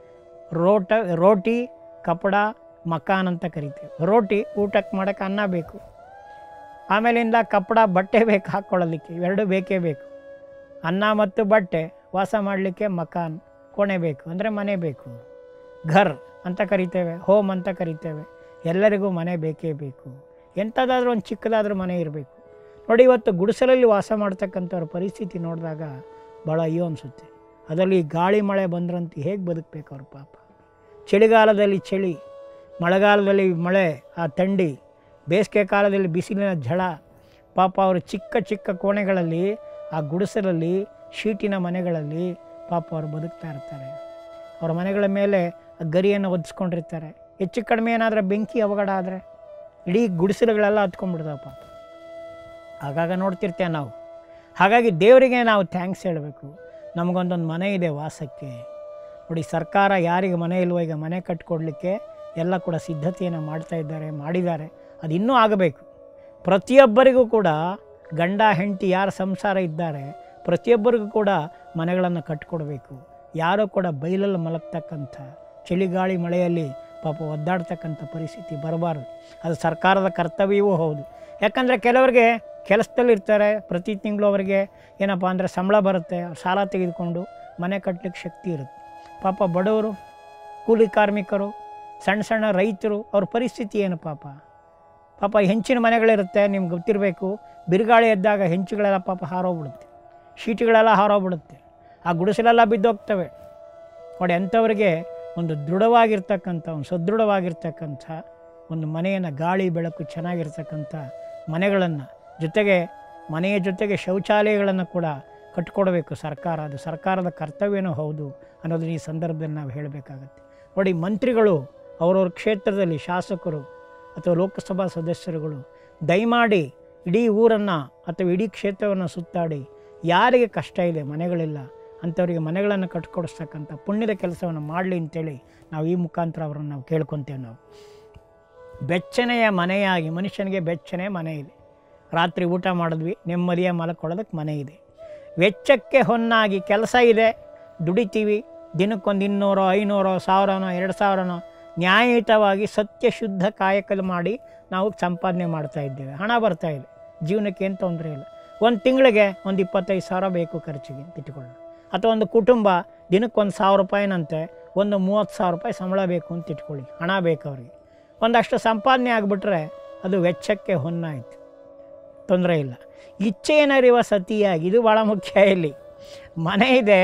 ರೋಟ ರೋಟಿ ಕಪಡ ಮಕಾನ್ ಅಂತ ಕರಿತೀವಿ ರೋಟಿ ಊಟಕ್ಕೆ ಮಾಡೋಕ್ಕೆ ಅನ್ನ ಬೇಕು ಆಮೇಲಿಂದ ಕಪಡ ಬಟ್ಟೆ ಬೇಕು ಹಾಕ್ಕೊಳ್ಳೋದಕ್ಕೆ ಇವೆರಡು ಬೇಕೇ ಬೇಕು ಅನ್ನ ಮತ್ತು ಬಟ್ಟೆ ವಾಸ ಮಾಡಲಿಕ್ಕೆ ಮಕಾನ್ ಕೋಣೆ ಬೇಕು ಅಂದರೆ ಮನೆ ಬೇಕು ಘರ್ ಅಂತ ಕರಿತೇವೆ ಹೋಮ್ ಅಂತ ಕರಿತೇವೆ ಎಲ್ಲರಿಗೂ ಮನೆ ಬೇಕೇ ಬೇಕು ಎಂಥದ್ದಾದ್ರೂ ಒಂದು ಚಿಕ್ಕದಾದ್ರೂ ಮನೆ ಇರಬೇಕು ನೋಡಿ ಇವತ್ತು ಗುಡಿಸಲಲ್ಲಿ ವಾಸ ಮಾಡ್ತಕ್ಕಂಥವ್ರ ಪರಿಸ್ಥಿತಿ ನೋಡಿದಾಗ ಭಾಳ ಅಯ್ಯೋ ಅನಿಸುತ್ತೆ ಅದರಲ್ಲಿ ಗಾಳಿ ಮಳೆ ಬಂದ್ರಂತೂ ಹೇಗೆ ಬದುಕಬೇಕು ಅವ್ರ ಪಾಪ ಚಳಿಗಾಲದಲ್ಲಿ ಚಳಿ ಮಳೆಗಾಲದಲ್ಲಿ ಮಳೆ ಆ ಥಂಡಿ ಬೇಸಿಗೆ ಕಾಲದಲ್ಲಿ ಬಿಸಿಲಿನ ಝಳ ಪಾಪ ಅವರು ಚಿಕ್ಕ ಚಿಕ್ಕ ಕೋಣೆಗಳಲ್ಲಿ ಆ ಗುಡಿಸಲಲ್ಲಿ ಶೀಟಿನ ಮನೆಗಳಲ್ಲಿ ಪಾಪ ಅವರು ಬದುಕ್ತಾ ಇರ್ತಾರೆ ಅವ್ರ ಮನೆಗಳ ಮೇಲೆ ಆ ಗರಿಯನ್ನು ಒದಿಸ್ಕೊಂಡಿರ್ತಾರೆ ಹೆಚ್ಚು ಕಡಿಮೆ ಏನಾದರೂ ಬೆಂಕಿ ಅವಘಡ ಆದರೆ ಇಡೀ ಗುಡಿಸಲುಗಳೆಲ್ಲ ಹತ್ಕೊಂಡ್ಬಿಡ್ತಾವೆ ಪಾಪ ಆಗಾಗ ನೋಡ್ತಿರ್ತೇವೆ ನಾವು ಹಾಗಾಗಿ ದೇವರಿಗೆ ನಾವು ಥ್ಯಾಂಕ್ಸ್ ಹೇಳಬೇಕು ನಮಗೊಂದೊಂದು ಮನೆ ಇದೆ ವಾಸಕ್ಕೆ ನೋಡಿ ಸರ್ಕಾರ ಯಾರಿಗೆ ಮನೆ ಇಲ್ವೋ ಈಗ ಮನೆ ಕಟ್ಕೊಡ್ಲಿಕ್ಕೆ ಎಲ್ಲ ಕೂಡ ಸಿದ್ಧತೆಯನ್ನು ಮಾಡ್ತಾ ಇದ್ದಾರೆ ಮಾಡಿದ್ದಾರೆ ಅದು ಇನ್ನೂ ಆಗಬೇಕು ಪ್ರತಿಯೊಬ್ಬರಿಗೂ ಕೂಡ ಗಂಡ ಹೆಂಡತಿ ಯಾರ ಸಂಸಾರ ಇದ್ದಾರೆ ಪ್ರತಿಯೊಬ್ಬರಿಗೂ ಕೂಡ ಮನೆಗಳನ್ನು ಕಟ್ಕೊಡ್ಬೇಕು ಯಾರೂ ಕೂಡ ಬೈಲಲ್ಲಿ ಮಲಗ್ತಕ್ಕಂಥ ಚಳಿಗಾಳಿ ಮಳೆಯಲ್ಲಿ ಪಾಪ ಒದ್ದಾಡ್ತಕ್ಕಂಥ ಪರಿಸ್ಥಿತಿ ಬರಬಾರ್ದು ಅದು ಸರ್ಕಾರದ ಕರ್ತವ್ಯವೂ ಹೌದು ಯಾಕಂದರೆ ಕೆಲವರಿಗೆ ಕೆಲಸದಲ್ಲಿ ಇರ್ತಾರೆ ಪ್ರತಿ ತಿಂಗಳು ಅವರಿಗೆ ಏನಪ್ಪ ಅಂದರೆ ಸಂಬಳ ಬರುತ್ತೆ ಅವ್ರು ಸಾಲ ತೆಗೆದುಕೊಂಡು ಮನೆ ಕಟ್ಟಲಿಕ್ಕೆ ಶಕ್ತಿ ಇರುತ್ತೆ ಪಾಪ ಬಡವರು ಕೂಲಿ ಕಾರ್ಮಿಕರು ಸಣ್ಣ ಸಣ್ಣ ರೈತರು ಅವ್ರ ಪರಿಸ್ಥಿತಿ ಏನು ಪಾಪ ಪಾಪ ಹೆಂಚಿನ ಮನೆಗಳಿರುತ್ತೆ ನಿಮ್ಗೆ ಗೊತ್ತಿರಬೇಕು ಬಿರುಗಾಳಿ ಎದ್ದಾಗ ಹೆಂಚುಗಳೆಲ್ಲ ಪಾಪ ಹಾರೋಗ್ಬಿಡುತ್ತೆ ಶೀಟುಗಳೆಲ್ಲ ಹಾರೋಗ್ಬಿಡುತ್ತೆ ಆ ಗುಡಿಸಲೆಲ್ಲ ಬಿದ್ದೋಗ್ತವೆ ನೋಡಿ ಅಂಥವ್ರಿಗೆ ಒಂದು ದೃಢವಾಗಿರ್ತಕ್ಕಂಥ ಒಂದು ಸದೃಢವಾಗಿರ್ತಕ್ಕಂಥ ಒಂದು ಮನೆಯನ್ನು ಗಾಳಿ ಬೆಳಕು ಚೆನ್ನಾಗಿರ್ತಕ್ಕಂಥ ಮನೆಗಳನ್ನು ಜೊತೆಗೆ ಮನೆಯ ಜೊತೆಗೆ ಶೌಚಾಲಯಗಳನ್ನು ಕೂಡ ಕಟ್ಕೊಡ್ಬೇಕು ಸರ್ಕಾರ ಅದು ಸರ್ಕಾರದ ಕರ್ತವ್ಯನೂ ಹೌದು ಅನ್ನೋದನ್ನ ಈ ಸಂದರ್ಭದಲ್ಲಿ ನಾವು ಹೇಳಬೇಕಾಗತ್ತೆ ನೋಡಿ ಮಂತ್ರಿಗಳು ಅವರವ್ರ ಕ್ಷೇತ್ರದಲ್ಲಿ ಶಾಸಕರು ಅಥವಾ ಲೋಕಸಭಾ ಸದಸ್ಯರುಗಳು ದಯಮಾಡಿ ಇಡೀ ಊರನ್ನು ಅಥವಾ ಇಡೀ ಕ್ಷೇತ್ರವನ್ನು ಸುತ್ತಾಡಿ ಯಾರಿಗೆ ಕಷ್ಟ ಇದೆ ಮನೆಗಳಿಲ್ಲ ಅಂಥವರಿಗೆ ಮನೆಗಳನ್ನು ಕಟ್ಕೊಡಿಸ್ತಕ್ಕಂಥ ಪುಣ್ಯದ ಕೆಲಸವನ್ನು ಮಾಡಲಿ ಅಂತೇಳಿ ನಾವು ಈ ಮುಖಾಂತರ ಅವರನ್ನು ನಾವು ಕೇಳ್ಕೊತೇವೆ ನಾವು ಬೆಚ್ಚನೆಯ ಮನೆಯಾಗಿ ಮನುಷ್ಯನಿಗೆ ಬೆಚ್ಚನೆ ಮನೆ ಇದೆ ರಾತ್ರಿ ಊಟ ಮಾಡಿದ್ವಿ ನೆಮ್ಮದಿಯ ಮಲ್ಕೊಳ್ಳೋದಕ್ಕೆ ಮನೆ ಇದೆ ವೆಚ್ಚಕ್ಕೆ ಹೊನ್ನಾಗಿ ಕೆಲಸ ಇದೆ ದುಡಿತೀವಿ ದಿನಕ್ಕೊಂದು ಇನ್ನೂರೋ ಐನೂರೋ ಸಾವಿರನೋ ಎರಡು ಸಾವಿರನೋ ನ್ಯಾಯಯುತವಾಗಿ ಸತ್ಯ ಶುದ್ಧ ಕಾಯಕಲು ಮಾಡಿ ನಾವು ಸಂಪಾದನೆ ಮಾಡ್ತಾ ಇದ್ದೇವೆ ಹಣ ಬರ್ತಾ ಇದೆ ಜೀವನಕ್ಕೆ ಏನು ತೊಂದರೆ ಇಲ್ಲ ಒಂದು ತಿಂಗಳಿಗೆ ಒಂದು ಇಪ್ಪತ್ತೈದು ಸಾವಿರ ಬೇಕು ಖರ್ಚಿಗೆ ಅಂತ ಇಟ್ಕೊಳ್ಳೋಣ ಅಥವಾ ಒಂದು ಕುಟುಂಬ ದಿನಕ್ಕೊಂದು ಸಾವಿರ ರೂಪಾಯಿನಂತೆ ಒಂದು ಮೂವತ್ತು ಸಾವಿರ ರೂಪಾಯಿ ಸಂಬಳ ಬೇಕು ಅಂತ ಇಟ್ಕೊಳ್ಳಿ ಹಣ ಬೇಕು ಅವರಿಗೆ ಒಂದಷ್ಟು ಸಂಪಾದನೆ ಆಗಿಬಿಟ್ರೆ ಅದು ವೆಚ್ಚಕ್ಕೆ ಹೊನ್ನಾಯಿತು ತೊಂದರೆ ಇಲ್ಲ ಇಚ್ಛೆಯನರಿವ ಸತಿಯಾಗಿ ಇದು ಭಾಳ ಮುಖ್ಯ ಇಲ್ಲಿ ಮನೆ ಇದೆ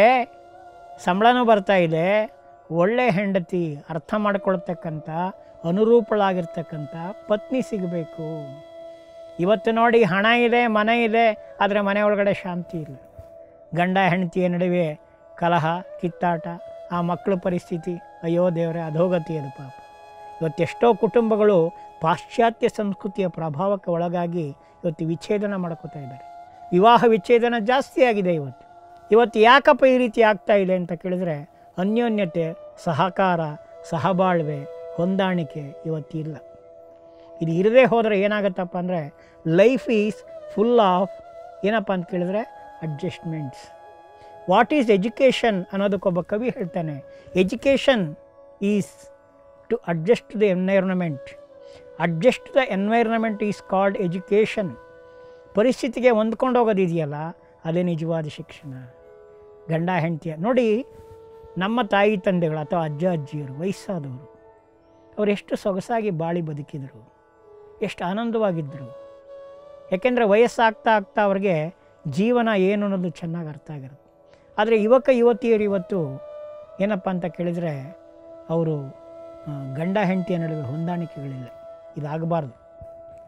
ಸಂಬಳನೂ ಬರ್ತಾ ಇದೆ ಒಳ್ಳೆ ಹೆಂಡತಿ ಅರ್ಥ ಮಾಡ್ಕೊಳ್ತಕ್ಕಂಥ ಅನುರೂಪಳಾಗಿರ್ತಕ್ಕಂಥ ಪತ್ನಿ ಸಿಗಬೇಕು ಇವತ್ತು ನೋಡಿ ಹಣ ಇದೆ ಮನೆ ಇದೆ ಆದರೆ ಮನೆ ಒಳಗಡೆ ಶಾಂತಿ ಇಲ್ಲ ಗಂಡ ಹೆಂಡತಿಯ ನಡುವೆ ಕಲಹ ಕಿತ್ತಾಟ ಆ ಮಕ್ಕಳ ಪರಿಸ್ಥಿತಿ ಅಯ್ಯೋ ದೇವರೇ ಅಧೋಗತಿ ಅದು ಪಾಪ ಇವತ್ತೆಷ್ಟೋ ಕುಟುಂಬಗಳು ಪಾಶ್ಚಾತ್ಯ ಸಂಸ್ಕೃತಿಯ ಪ್ರಭಾವಕ್ಕೆ ಒಳಗಾಗಿ ಇವತ್ತು ವಿಚ್ಛೇದನ ಮಾಡ್ಕೋತಾ ಇದ್ದಾರೆ ವಿವಾಹ ವಿಚ್ಛೇದನ ಜಾಸ್ತಿ ಆಗಿದೆ ಇವತ್ತು ಇವತ್ತು ಯಾಕಪ್ಪ ಈ ರೀತಿ ಆಗ್ತಾ ಇದೆ ಅಂತ ಕೇಳಿದ್ರೆ ಅನ್ಯೋನ್ಯತೆ ಸಹಕಾರ ಸಹಬಾಳ್ವೆ ಹೊಂದಾಣಿಕೆ ಇವತ್ತು ಇಲ್ಲ ಇದು ಇರದೇ ಹೋದರೆ ಏನಾಗುತ್ತಪ್ಪ ಅಂದರೆ ಲೈಫ್ ಈಸ್ ಫುಲ್ ಆಫ್ ಏನಪ್ಪ ಅಂತ ಕೇಳಿದ್ರೆ ಅಡ್ಜಸ್ಟ್ಮೆಂಟ್ಸ್ ವಾಟ್ ಈಸ್ ಎಜುಕೇಷನ್ ಅನ್ನೋದಕ್ಕೊಬ್ಬ ಕವಿ ಹೇಳ್ತಾನೆ education is to adjust the environment adjust the environment is called education ಪರಿಸ್ಥಿತಿಗೆ ಹೊಂದ್ಕೊಂಡು ಹೋಗೋದಿದೆಯಲ್ಲ ಅದೇ ನಿಜವಾದ ಶಿಕ್ಷಣ ಗಂಡ ಹೆಂಡತಿಯ ನೋಡಿ ನಮ್ಮ ತಾಯಿ ತಂದೆಗಳು ಅಥವಾ ಅಜ್ಜ ಅಜ್ಜಿಯರು ವಯಸ್ಸಾದವರು ಅವರು ಎಷ್ಟು ಸೊಗಸಾಗಿ ಬಾಳಿ ಬದುಕಿದರು ಎಷ್ಟು ಆನಂದವಾಗಿದ್ದರು ಯಾಕೆಂದರೆ ವಯಸ್ಸಾಗ್ತಾ ಆಗ್ತಾ ಅವ್ರಿಗೆ ಜೀವನ ಏನು ಅನ್ನೋದು ಚೆನ್ನಾಗಿ ಅರ್ಥ ಆಗಿರುತ್ತೆ ಆದರೆ ಯುವಕ ಯುವತಿಯರು ಇವತ್ತು ಏನಪ್ಪ ಅಂತ ಕೇಳಿದರೆ ಅವರು ಆ, ಗಂಡ ಹೆಂಡತಿಯ ನಡುವೆ ಹೊಂದಾಣಿಕೆಗಳಿಲ್ಲ ಇದಾಗಬಾರ್ದು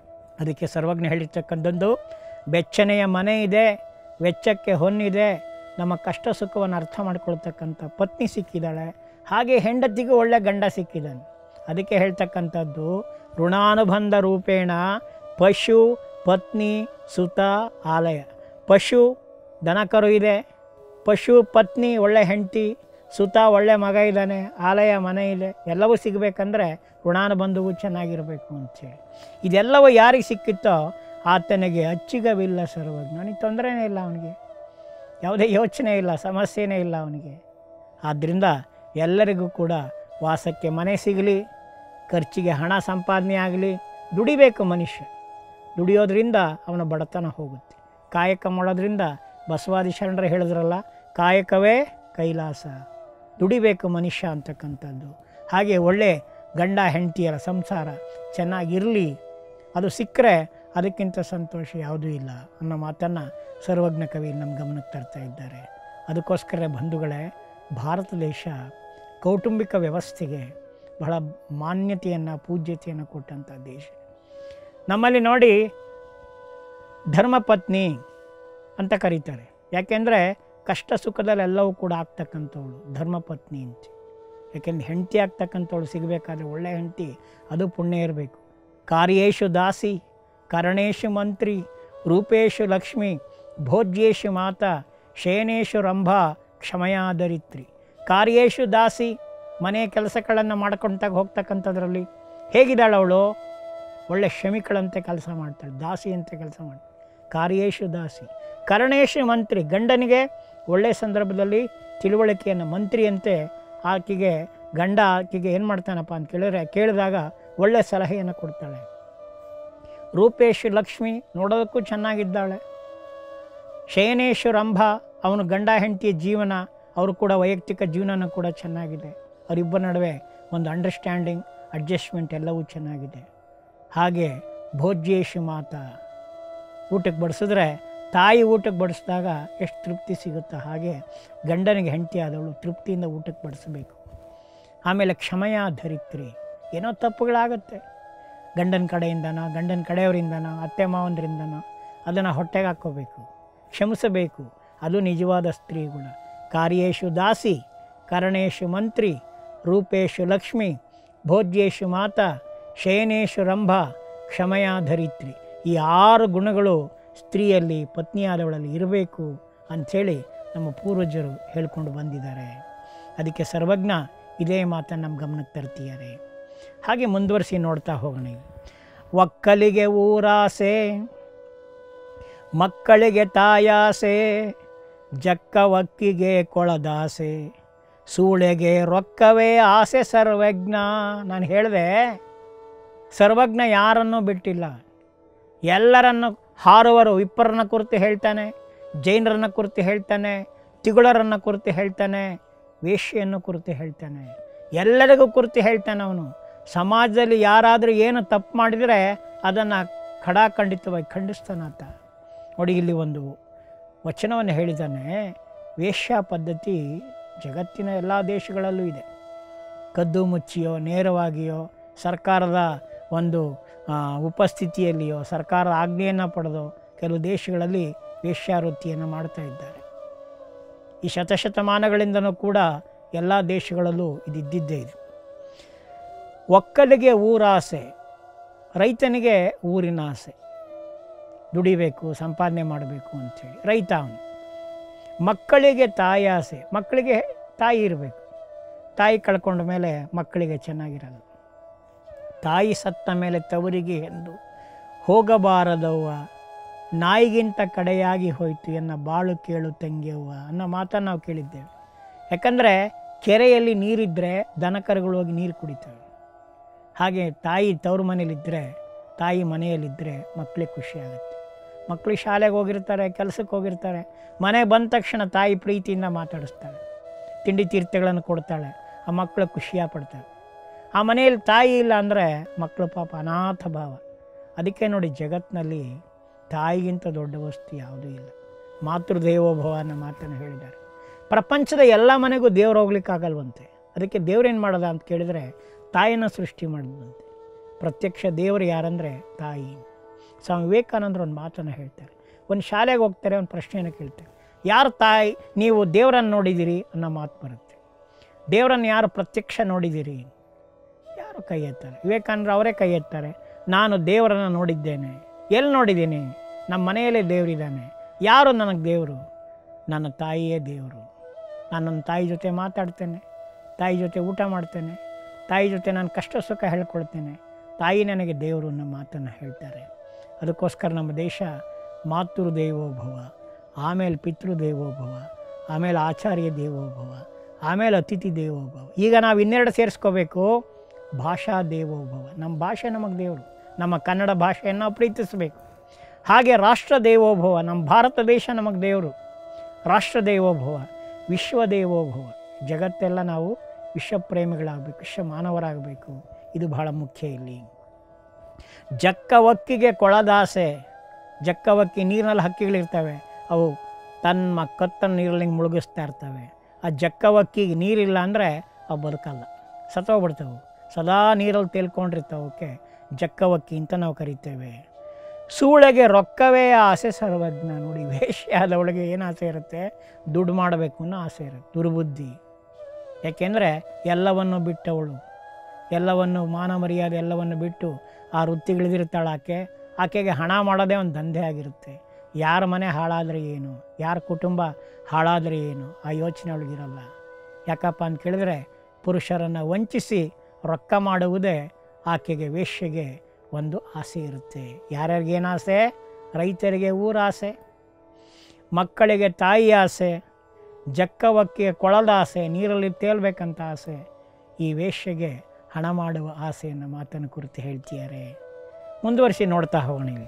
ಅದಕ್ಕೆ ಸರ್ವಜ್ಞ ಹೇಳಿರ್ತಕ್ಕಂಥದ್ದು ಬೆಚ್ಚನೆಯ ಮನೆ ಇದೆ ವೆಚ್ಚಕ್ಕೆ ಹೊನ್ನಿದೆ ನಮ್ಮ ಕಷ್ಟ ಸುಖವನ್ನು ಅರ್ಥ ಮಾಡ್ಕೊಳ್ತಕ್ಕಂಥ ಪತ್ನಿ ಸಿಕ್ಕಿದ್ದಾಳೆ ಹಾಗೆ ಹೆಂಡತಿಗೂ ಒಳ್ಳೆ ಗಂಡ ಸಿಕ್ಕಿದ್ದಾನೆ ಅದಕ್ಕೆ ಹೇಳ್ತಕ್ಕಂಥದ್ದು ಋಣಾನುಬಂಧ ರೂಪೇಣ ಪಶು ಪತ್ನಿ ಸುತ ಆಲಯ ಪಶು ದನ ಕರು ಇದೆ ಪಶು ಪತ್ನಿ ಒಳ್ಳೆ ಹೆಂಡತಿ ಸುತ ಒಳ್ಳೆ ಮಗ ಇದ್ದಾನೆ ಆಲಯ ಮನೆ ಇದೆ ಎಲ್ಲವೂ ಸಿಗಬೇಕಂದ್ರೆ ಋಣಾನುಬಂಧವು ಚೆನ್ನಾಗಿರಬೇಕು ಅಂಥೇಳಿ ಇದೆಲ್ಲವೂ ಯಾರಿಗೆ ಸಿಕ್ಕಿತ್ತೋ ಆತನಿಗೆ ಅಚ್ಚಿಗವಿಲ್ಲ ಸರ್ವಜ್ಞ ಅವನಿಗೆ ತೊಂದರೆನೇ ಇಲ್ಲ ಅವನಿಗೆ ಯಾವುದೇ ಯೋಚನೆ ಇಲ್ಲ ಸಮಸ್ಯೆನೇ ಇಲ್ಲ ಅವನಿಗೆ ಆದ್ದರಿಂದ ಎಲ್ಲರಿಗೂ ಕೂಡ ವಾಸಕ್ಕೆ ಮನೆ ಸಿಗಲಿ ಖರ್ಚಿಗೆ ಹಣ ಸಂಪಾದನೆ ಆಗಲಿ ದುಡಿಬೇಕು ಮನುಷ್ಯ ದುಡಿಯೋದ್ರಿಂದ ಅವನ ಬಡತನ ಹೋಗುತ್ತೆ ಕಾಯಕ ಮಾಡೋದ್ರಿಂದ ಬಸವಾದಿ ಶರಣರು ಹೇಳಿದ್ರಲ್ಲ ಕಾಯಕವೇ ಕೈಲಾಸ ದುಡಿಬೇಕು ಮನುಷ್ಯ ಅಂತಕ್ಕಂಥದ್ದು ಹಾಗೆ ಒಳ್ಳೆ ಗಂಡ ಹೆಂಡತಿಯರ ಸಂಸಾರ ಚೆನ್ನಾಗಿರಲಿ ಅದು ಸಿಕ್ಕರೆ ಅದಕ್ಕಿಂತ ಸಂತೋಷ ಯಾವುದೂ ಇಲ್ಲ ಅನ್ನೋ ಮಾತನ್ನು ಸರ್ವಜ್ಞ ಕವಿ ನಮ್ಮ ಗಮನಕ್ಕೆ ತರ್ತಾ ಇದ್ದಾರೆ ಅದಕ್ಕೋಸ್ಕರ ಬಂಧುಗಳೇ ಭಾರತ ದೇಶ ಕೌಟುಂಬಿಕ ವ್ಯವಸ್ಥೆಗೆ ಬಹಳ ಮಾನ್ಯತೆಯನ್ನು ಪೂಜ್ಯತೆಯನ್ನು ಕೊಟ್ಟಂಥ ದೇಶ ನಮ್ಮಲ್ಲಿ ನೋಡಿ ಧರ್ಮಪತ್ನಿ ಅಂತ ಕರೀತಾರೆ ಯಾಕೆಂದರೆ ಕಷ್ಟ ಸುಖದಲ್ಲೆಲ್ಲವೂ ಕೂಡ ಆಗ್ತಕ್ಕಂಥವಳು ಧರ್ಮಪತ್ನಿ ಅಂತ ಯಾಕೆಂದ್ರೆ ಹೆಂಡತಿ ಆಗ್ತಕ್ಕಂಥವಳು ಸಿಗಬೇಕಾದ್ರೆ ಒಳ್ಳೆ ಹೆಂಡತಿ ಅದು ಪುಣ್ಯ ಇರಬೇಕು ಕಾರ್ಯೇಶು ದಾಸಿ ಕರಣೇಶು ಮಂತ್ರಿ ರೂಪೇಶು ಲಕ್ಷ್ಮಿ ಭೋಜ್ಯೇಶು ಮಾತಾ ಶಯನೇಶು ರಂಭ ಕ್ಷಮಯಾದರಿತ್ರಿ ಕಾರ್ಯೇಶು ದಾಸಿ ಮನೆ ಕೆಲಸಗಳನ್ನು ಮಾಡ್ಕೊಳ್ತಾ ಹೋಗ್ತಕ್ಕಂಥದ್ರಲ್ಲಿ ಹೇಗಿದ್ದಾಳೆ ಅವಳು ಒಳ್ಳೆ ಶ್ರಮಿಕಳಂತೆ ಕೆಲಸ ಮಾಡ್ತಾಳೆ ದಾಸಿ ಅಂತ ಕೆಲಸ ಮಾಡ್ತಾಳೆ ಕಾರ್ಯೇಶು ದಾಸಿ ಕರಣೇಶು ಮಂತ್ರಿ ಗಂಡನಿಗೆ ಒಳ್ಳೆಯ ಸಂದರ್ಭದಲ್ಲಿ ತಿಳುವಳಿಕೆಯನ್ನು ಮಂತ್ರಿಯಂತೆ ಆಕೆಗೆ ಗಂಡ ಆಕೆಗೆ ಏನು ಮಾಡ್ತಾನಪ್ಪ ಅಂತ ಕೇಳಿದ್ರೆ ಕೇಳಿದಾಗ ಒಳ್ಳೆ ಸಲಹೆಯನ್ನು ಕೊಡ್ತಾಳೆ ರೂಪೇಶು ಲಕ್ಷ್ಮಿ ನೋಡೋದಕ್ಕೂ ಚೆನ್ನಾಗಿದ್ದಾಳೆ ಶಯನೇಶು ರಂಭ ಅವನು ಗಂಡ ಹೆಂಡತಿಯ ಜೀವನ ಅವರು ಕೂಡ ವೈಯಕ್ತಿಕ ಜೀವನನೂ ಕೂಡ ಚೆನ್ನಾಗಿದೆ ಅವರಿಬ್ಬರ ನಡುವೆ ಒಂದು ಅಂಡರ್ಸ್ಟ್ಯಾಂಡಿಂಗ್ ಅಡ್ಜಸ್ಟ್ಮೆಂಟ್ ಎಲ್ಲವೂ ಚೆನ್ನಾಗಿದೆ ಹಾಗೆ ಭೋಜ್ಯೇಶು ಮಾತಾ ಊಟಕ್ಕೆ ಬಡಿಸಿದ್ರೆ ತಾಯಿ ಊಟಕ್ಕೆ ಬಡಿಸಿದಾಗ ಎಷ್ಟು ತೃಪ್ತಿ ಸಿಗುತ್ತೋ ಹಾಗೆ ಗಂಡನಿಗೆ ಹೆಂಡತಿ ಆದವಳು ತೃಪ್ತಿಯಿಂದ ಊಟಕ್ಕೆ ಬಡಿಸಬೇಕು ಆಮೇಲೆ ಕ್ಷಮಯ ಧರಿತ್ರಿ ಏನೋ ತಪ್ಪುಗಳಾಗುತ್ತೆ ಗಂಡನ ಕಡೆಯಿಂದನೋ ಗಂಡನ ಕಡೆಯವರಿಂದನೋ ಅತ್ತೆ ಮಾವಂದ್ರಿಂದನೋ ಅದನ್ನು ಹೊಟ್ಟೆಗೆ ಹಾಕ್ಕೋಬೇಕು ಕ್ಷಮಿಸಬೇಕು ಅದು ನಿಜವಾದ ಸ್ತ್ರೀ ಗುಣ ಕಾರ್ಯೇಶು ದಾಸಿ ಕರಣೇಶು ಮಂತ್ರಿ ರೂಪೇಶು ಲಕ್ಷ್ಮಿ ಭೋಜ್ಯೇಶು ಮಾತಾ ಶಯನೇಶು ರಂಭ ಕ್ಷಮಯ ಧರಿತ್ರಿ ಈ ಆರು ಗುಣಗಳು ಸ್ತ್ರೀಯಲ್ಲಿ ಪತ್ನಿಯಾದವಳಲ್ಲಿ ಇರಬೇಕು ಅಂಥೇಳಿ ನಮ್ಮ ಪೂರ್ವಜರು ಹೇಳ್ಕೊಂಡು ಬಂದಿದ್ದಾರೆ ಅದಕ್ಕೆ ಸರ್ವಜ್ಞ ಇದೇ ಮಾತನ್ನು ನಮ್ಮ ಗಮನಕ್ಕೆ ತರ್ತಿದ್ದಾರೆ ಹಾಗೆ ಮುಂದುವರಿಸಿ ನೋಡ್ತಾ ಹೋಗೋಣ ಈಗ. ಒಕ್ಕಲಿಗೆ ಊರಾಸೆ ಮಕ್ಕಳಿಗೆ ತಾಯಾಸೆ ಜಕ್ಕ ಒಕ್ಕಿಗೆ ಕೊಳದಾಸೆ ಸೂಳೆಗೆ ರೊಕ್ಕವೇ ಆಸೆ ಸರ್ವಜ್ಞ ನಾನು ಹೇಳಿದೆ ಸರ್ವಜ್ಞ ಯಾರನ್ನೂ ಬಿಟ್ಟಿಲ್ಲ ಎಲ್ಲರನ್ನು ಹಾರುವರು ವಿಪ್ಪರನ್ನ ಕುರಿತು ಹೇಳ್ತಾನೆ ಜೈನರನ್ನ ಕುರಿತು ಹೇಳ್ತಾನೆ ತಿಗುಳರನ್ನ ಕುರಿತು ಹೇಳ್ತಾನೆ ವೇಶ್ಯನ್ನು ಕುರಿತು ಹೇಳ್ತಾನೆ ಎಲ್ಲರಿಗೂ ಕುರಿತು ಹೇಳ್ತಾನೆ ಅವನು ಸಮಾಜದಲ್ಲಿ ಯಾರಾದರೂ ಏನು ತಪ್ಪು ಮಾಡಿದರೆ ಅದನ್ನು ಖಡಾಖಂಡಿತವಾಗಿ ಖಂಡಿಸ್ತಾನಾತ ನೋಡಿ ಇಲ್ಲಿ ಒಂದು ವಚನವನ್ನು ಹೇಳಿದ್ದಾನೆ ವೇಶ್ಯ ಪದ್ಧತಿ ಜಗತ್ತಿನ ಎಲ್ಲ ದೇಶಗಳಲ್ಲೂ ಇದೆ ಕದ್ದು ಮುಚ್ಚಿಯೋ ನೇರವಾಗಿಯೋ ಸರ್ಕಾರದ ಒಂದು ಆ, ಉಪಸ್ಥಿತಿಯಲ್ಲಿಯೋ ಸರ್ಕಾರದ ಆಜ್ಞೆಯನ್ನು ಪಡೆದೋ ಕೆಲವು ದೇಶಗಳಲ್ಲಿ ವೇಶ್ಯಾವೃತ್ತಿಯನ್ನು ಮಾಡ್ತಾ ಇದ್ದಾರೆ ಈ ಶತಶತಮಾನಗಳಿಂದನೂ ಕೂಡ ಎಲ್ಲ ದೇಶಗಳಲ್ಲೂ ಇದಿದ್ದಿದ್ದೇ ಇದೆ ಒಕ್ಕಲಿಗೆ ಊರಾಸೆ ರೈತನಿಗೆ ಊರಿನ ಆಸೆ ದುಡಿಬೇಕು ಸಂಪಾದನೆ ಮಾಡಬೇಕು ಅಂಥೇಳಿ ರೈತ ಅವನು ಮಕ್ಕಳಿಗೆ ತಾಯಿ ಆಸೆ ಮಕ್ಕಳಿಗೆ ತಾಯಿ ಇರಬೇಕು ತಾಯಿ ಕಳ್ಕೊಂಡ ಮೇಲೆ ಮಕ್ಕಳಿಗೆ ಚೆನ್ನಾಗಿರಲ್ಲ ತಾಯಿ ಸತ್ತ ಮೇಲೆ ತವರಿಗೆ ಎಂದು ಹೋಗಬಾರದವ್ವ ನಾಯಿಗಿಂತ ಕಡೆಯಾಗಿ ಹೋಯಿತು ಎನ್ನ ಬಾಳು ಕೇಳು ತಂಗಿಯವ್ವ ಅನ್ನೋ ಮಾತನ್ನು ನಾವು ಕೇಳಿದ್ದೇವೆ ಯಾಕಂದರೆ ಕೆರೆಯಲ್ಲಿ ನೀರಿದ್ದರೆ ದನಕರುಗಳು ಹೋಗಿ ನೀರು ಕುಡಿತವೆ ಹಾಗೆ ತಾಯಿ ತವ್ರ ಮನೇಲಿದ್ದರೆ ತಾಯಿ ಮನೆಯಲ್ಲಿದ್ದರೆ ಮಕ್ಕಳಿಗೆ ಖುಷಿ ಆಗುತ್ತೆ ಮಕ್ಕಳು ಶಾಲೆಗೆ ಹೋಗಿರ್ತಾರೆ ಕೆಲಸಕ್ಕೆ ಹೋಗಿರ್ತಾರೆ ಮನೆ ಬಂದ ತಕ್ಷಣ ತಾಯಿ ಪ್ರೀತಿಯಿಂದ ಮಾತಾಡಿಸ್ತಾಳೆ ತಿಂಡಿ ತೀರ್ಥಗಳನ್ನು ಕೊಡ್ತಾಳೆ ಆ ಮಕ್ಕಳು ಖುಷಿಯ ಪಡ್ತಾರೆ ಆ ಮನೆಯಲ್ಲಿ ತಾಯಿ ಇಲ್ಲ ಅಂದರೆ ಮಕ್ಕಳು ಪಾಪ ಅನಾಥ ಭಾವ ಅದಕ್ಕೆ ನೋಡಿ ಜಗತ್ತಿನಲ್ಲಿ ತಾಯಿಗಿಂತ ದೊಡ್ಡ ವಸ್ತು ಯಾವುದೂ ಇಲ್ಲ ಮಾತೃದೇವೋಭವ ಅನ್ನೋ ಮಾತನ್ನು ಹೇಳಿದ್ದಾರೆ ಪ್ರಪಂಚದ ಎಲ್ಲ ಮನೆಗೂ ದೇವ್ರು ಹೋಗ್ಲಿಕ್ಕಾಗಲ್ವಂತೆ ಅದಕ್ಕೆ ದೇವ್ರೇನು ಮಾಡೋದ ಅಂತ ಕೇಳಿದರೆ ತಾಯಿನ ಸೃಷ್ಟಿ ಮಾಡಿದಂತೆ ಪ್ರತ್ಯಕ್ಷ ದೇವರು ಯಾರಂದರೆ ತಾಯಿ ಸ್ವಾಮಿ ವಿವೇಕಾನಂದರು ಒಂದು ಮಾತನ್ನು ಹೇಳ್ತಾರೆ ಒಂದು ಶಾಲೆಗೆ ಹೋಗ್ತಾರೆ ಒಂದು ಪ್ರಶ್ನೆಯನ್ನು ಕೇಳ್ತಾರೆ ಯಾರು ತಾಯಿ ನೀವು ದೇವರನ್ನು ನೋಡಿದ್ದೀರಿ ಅನ್ನೋ ಮಾತು ಬರುತ್ತೆ ದೇವರನ್ನು ಯಾರು ಪ್ರತ್ಯಕ್ಷ ನೋಡಿದ್ದೀರಿ ಯಾರು ಕೈ ಎತ್ತಾರೆ ವಿವೇಕಾನಂದರು ಅವರೇ ಕೈ ಎತ್ತಾರೆ ನಾನು ದೇವರನ್ನು ನೋಡಿದ್ದೇನೆ ಎಲ್ಲಿ ನೋಡಿದ್ದೀನಿ ನಮ್ಮ ಮನೆಯಲ್ಲೇ ದೇವರಿದ್ದಾನೆ ಯಾರು ನನಗೆ ದೇವರು ನನ್ನ ತಾಯಿಯೇ ದೇವರು ನಾನು ನನ್ನ ತಾಯಿ ಜೊತೆ ಮಾತಾಡ್ತೇನೆ ತಾಯಿ ಜೊತೆ ಊಟ ಮಾಡ್ತೇನೆ ತಾಯಿ ಜೊತೆ ನಾನು ಕಷ್ಟ ಸುಖ ಹೇಳ್ಕೊಳ್ತೇನೆ ತಾಯಿ ನನಗೆ ದೇವರು ಅನ್ನೋ ಮಾತನ್ನು ಹೇಳ್ತಾರೆ ಅದಕ್ಕೋಸ್ಕರ ನಮ್ಮ ದೇಶ ಮಾತೃ ದೇವೋಭವ ಆಮೇಲೆ ಪಿತೃ ದೇವೋಭವ ಆಮೇಲೆ ಆಚಾರ್ಯ ದೇವೋಭವ ಆಮೇಲೆ ಅತಿಥಿ ದೇವೋಭವ ಈಗ ನಾವು ಇನ್ನೆರಡು ಸೇರಿಸ್ಕೋಬೇಕು ಭಾಷಾ ದೇವೋಭವ ನಮ್ಮ ಭಾಷೆ ನಮಗೆ ದೇವರು ನಮ್ಮ ಕನ್ನಡ ಭಾಷೆಯನ್ನು ಪ್ರೀತಿಸಬೇಕು ಹಾಗೆ ರಾಷ್ಟ್ರ ದೇವೋಭವ ನಮ್ಮ ಭಾರತ ದೇಶ ನಮಗೆ ದೇವರು ರಾಷ್ಟ್ರ ದೇವೋಭವ ವಿಶ್ವ ದೇವೋಭವ ಜಗತ್ತೆಲ್ಲ ನಾವು ವಿಶ್ವಪ್ರೇಮಿಗಳಾಗಬೇಕು ವಿಶ್ವ ಮಾನವರಾಗಬೇಕು ಇದು ಬಹಳ ಮುಖ್ಯ ಇಲ್ಲಿ ಜಕ್ಕವಕ್ಕಿಗೆ ಕೊಳದಾಸೆ ಜಕ್ಕವಕ್ಕಿ ನೀರಿನಲ್ಲಿ ಹಕ್ಕಿಗಳಿರ್ತವೆ ಅವು ತನ್ನ ಕತ್ತನ್ನು ನೀರಲ್ಲಿ ಮುಳುಗಿಸ್ತಾ ಇರ್ತವೆ ಆ ಜಕ್ಕವಕ್ಕಿಗೆ ನೀರಿಲ್ಲ ಅಂದರೆ ಅವು ಬದುಕಲ್ಲ ಸತ್ತೋಗ್ಬಿಡ್ತವೆ ಸದಾ ನೀರಲ್ಲಿ ತೇಲ್ಕೊಂಡಿರ್ತಾವೆ ಅವಕ್ಕೆ ಜಕ್ಕವಕ್ಕಿ ಅಂತ ನಾವು ಕರಿತೇವೆ ಸೂಳೆಗೆ ರೊಕ್ಕವೇ ಆಸೆ ಸರ್ವಜ್ಞ ನೋಡಿ ವೇಶ್ಯ ಆದವಳಿಗೆ ಏನು ಆಸೆ ಇರುತ್ತೆ ದುಡ್ಡು ಮಾಡಬೇಕು ಅನ್ನೋ ಆಸೆ ಇರುತ್ತೆ ದುರ್ಬುದ್ಧಿ ಯಾಕೆಂದರೆ ಎಲ್ಲವನ್ನು ಬಿಟ್ಟವಳು ಎಲ್ಲವನ್ನು ಮಾನ ಮರ್ಯಾದೆ ಎಲ್ಲವನ್ನು ಬಿಟ್ಟು ಆ ವೃತ್ತಿಗಿಳಿದಿರ್ತಾಳೆ ಆಕೆ ಆಕೆಗೆ ಹಣ ಮಾಡೋದೇ ಒಂದು ದಂಧೆ ಆಗಿರುತ್ತೆ ಯಾರ ಮನೆ ಹಾಳಾದರೆ ಏನು ಯಾರ ಕುಟುಂಬ ಹಾಳಾದರೆ ಏನು ಆ ಯೋಚನೆ ಅವಳಿಗಿರಲ್ಲ ಯಾಕಪ್ಪ ಅಂತ ಕೇಳಿದ್ರೆ ಪುರುಷರನ್ನು ವಂಚಿಸಿ ರೊಕ್ಕ ಮಾಡುವುದೇ ಆಕೆಗೆ ವೇಶ್ಯೆಗೆ ಒಂದು ಆಸೆ ಇರುತ್ತೆ ಯಾರ್ಯಾರಿಗೇನು ಆಸೆ ರೈತರಿಗೆ ಊರಾಸೆ ಮಕ್ಕಳಿಗೆ ತಾಯಿ ಆಸೆ ಜಕ್ಕವಕ್ಕಿಯ ಕೊಳದ ಆಸೆ ನೀರಲ್ಲಿ ತೇಲ್ಬೇಕಂತ ಆಸೆ ಈ ವೇಶ್ಯೆಗೆ ಹಣ ಮಾಡುವ ಆಸೆಯನ್ನು ಮಾತನ್ನು ಕುರಿತು ಹೇಳ್ತಿದ್ದಾರೆ ಮುಂದುವರಿಸಿ ನೋಡ್ತಾ ಹೋಗೋಣ ಇಲ್ಲಿ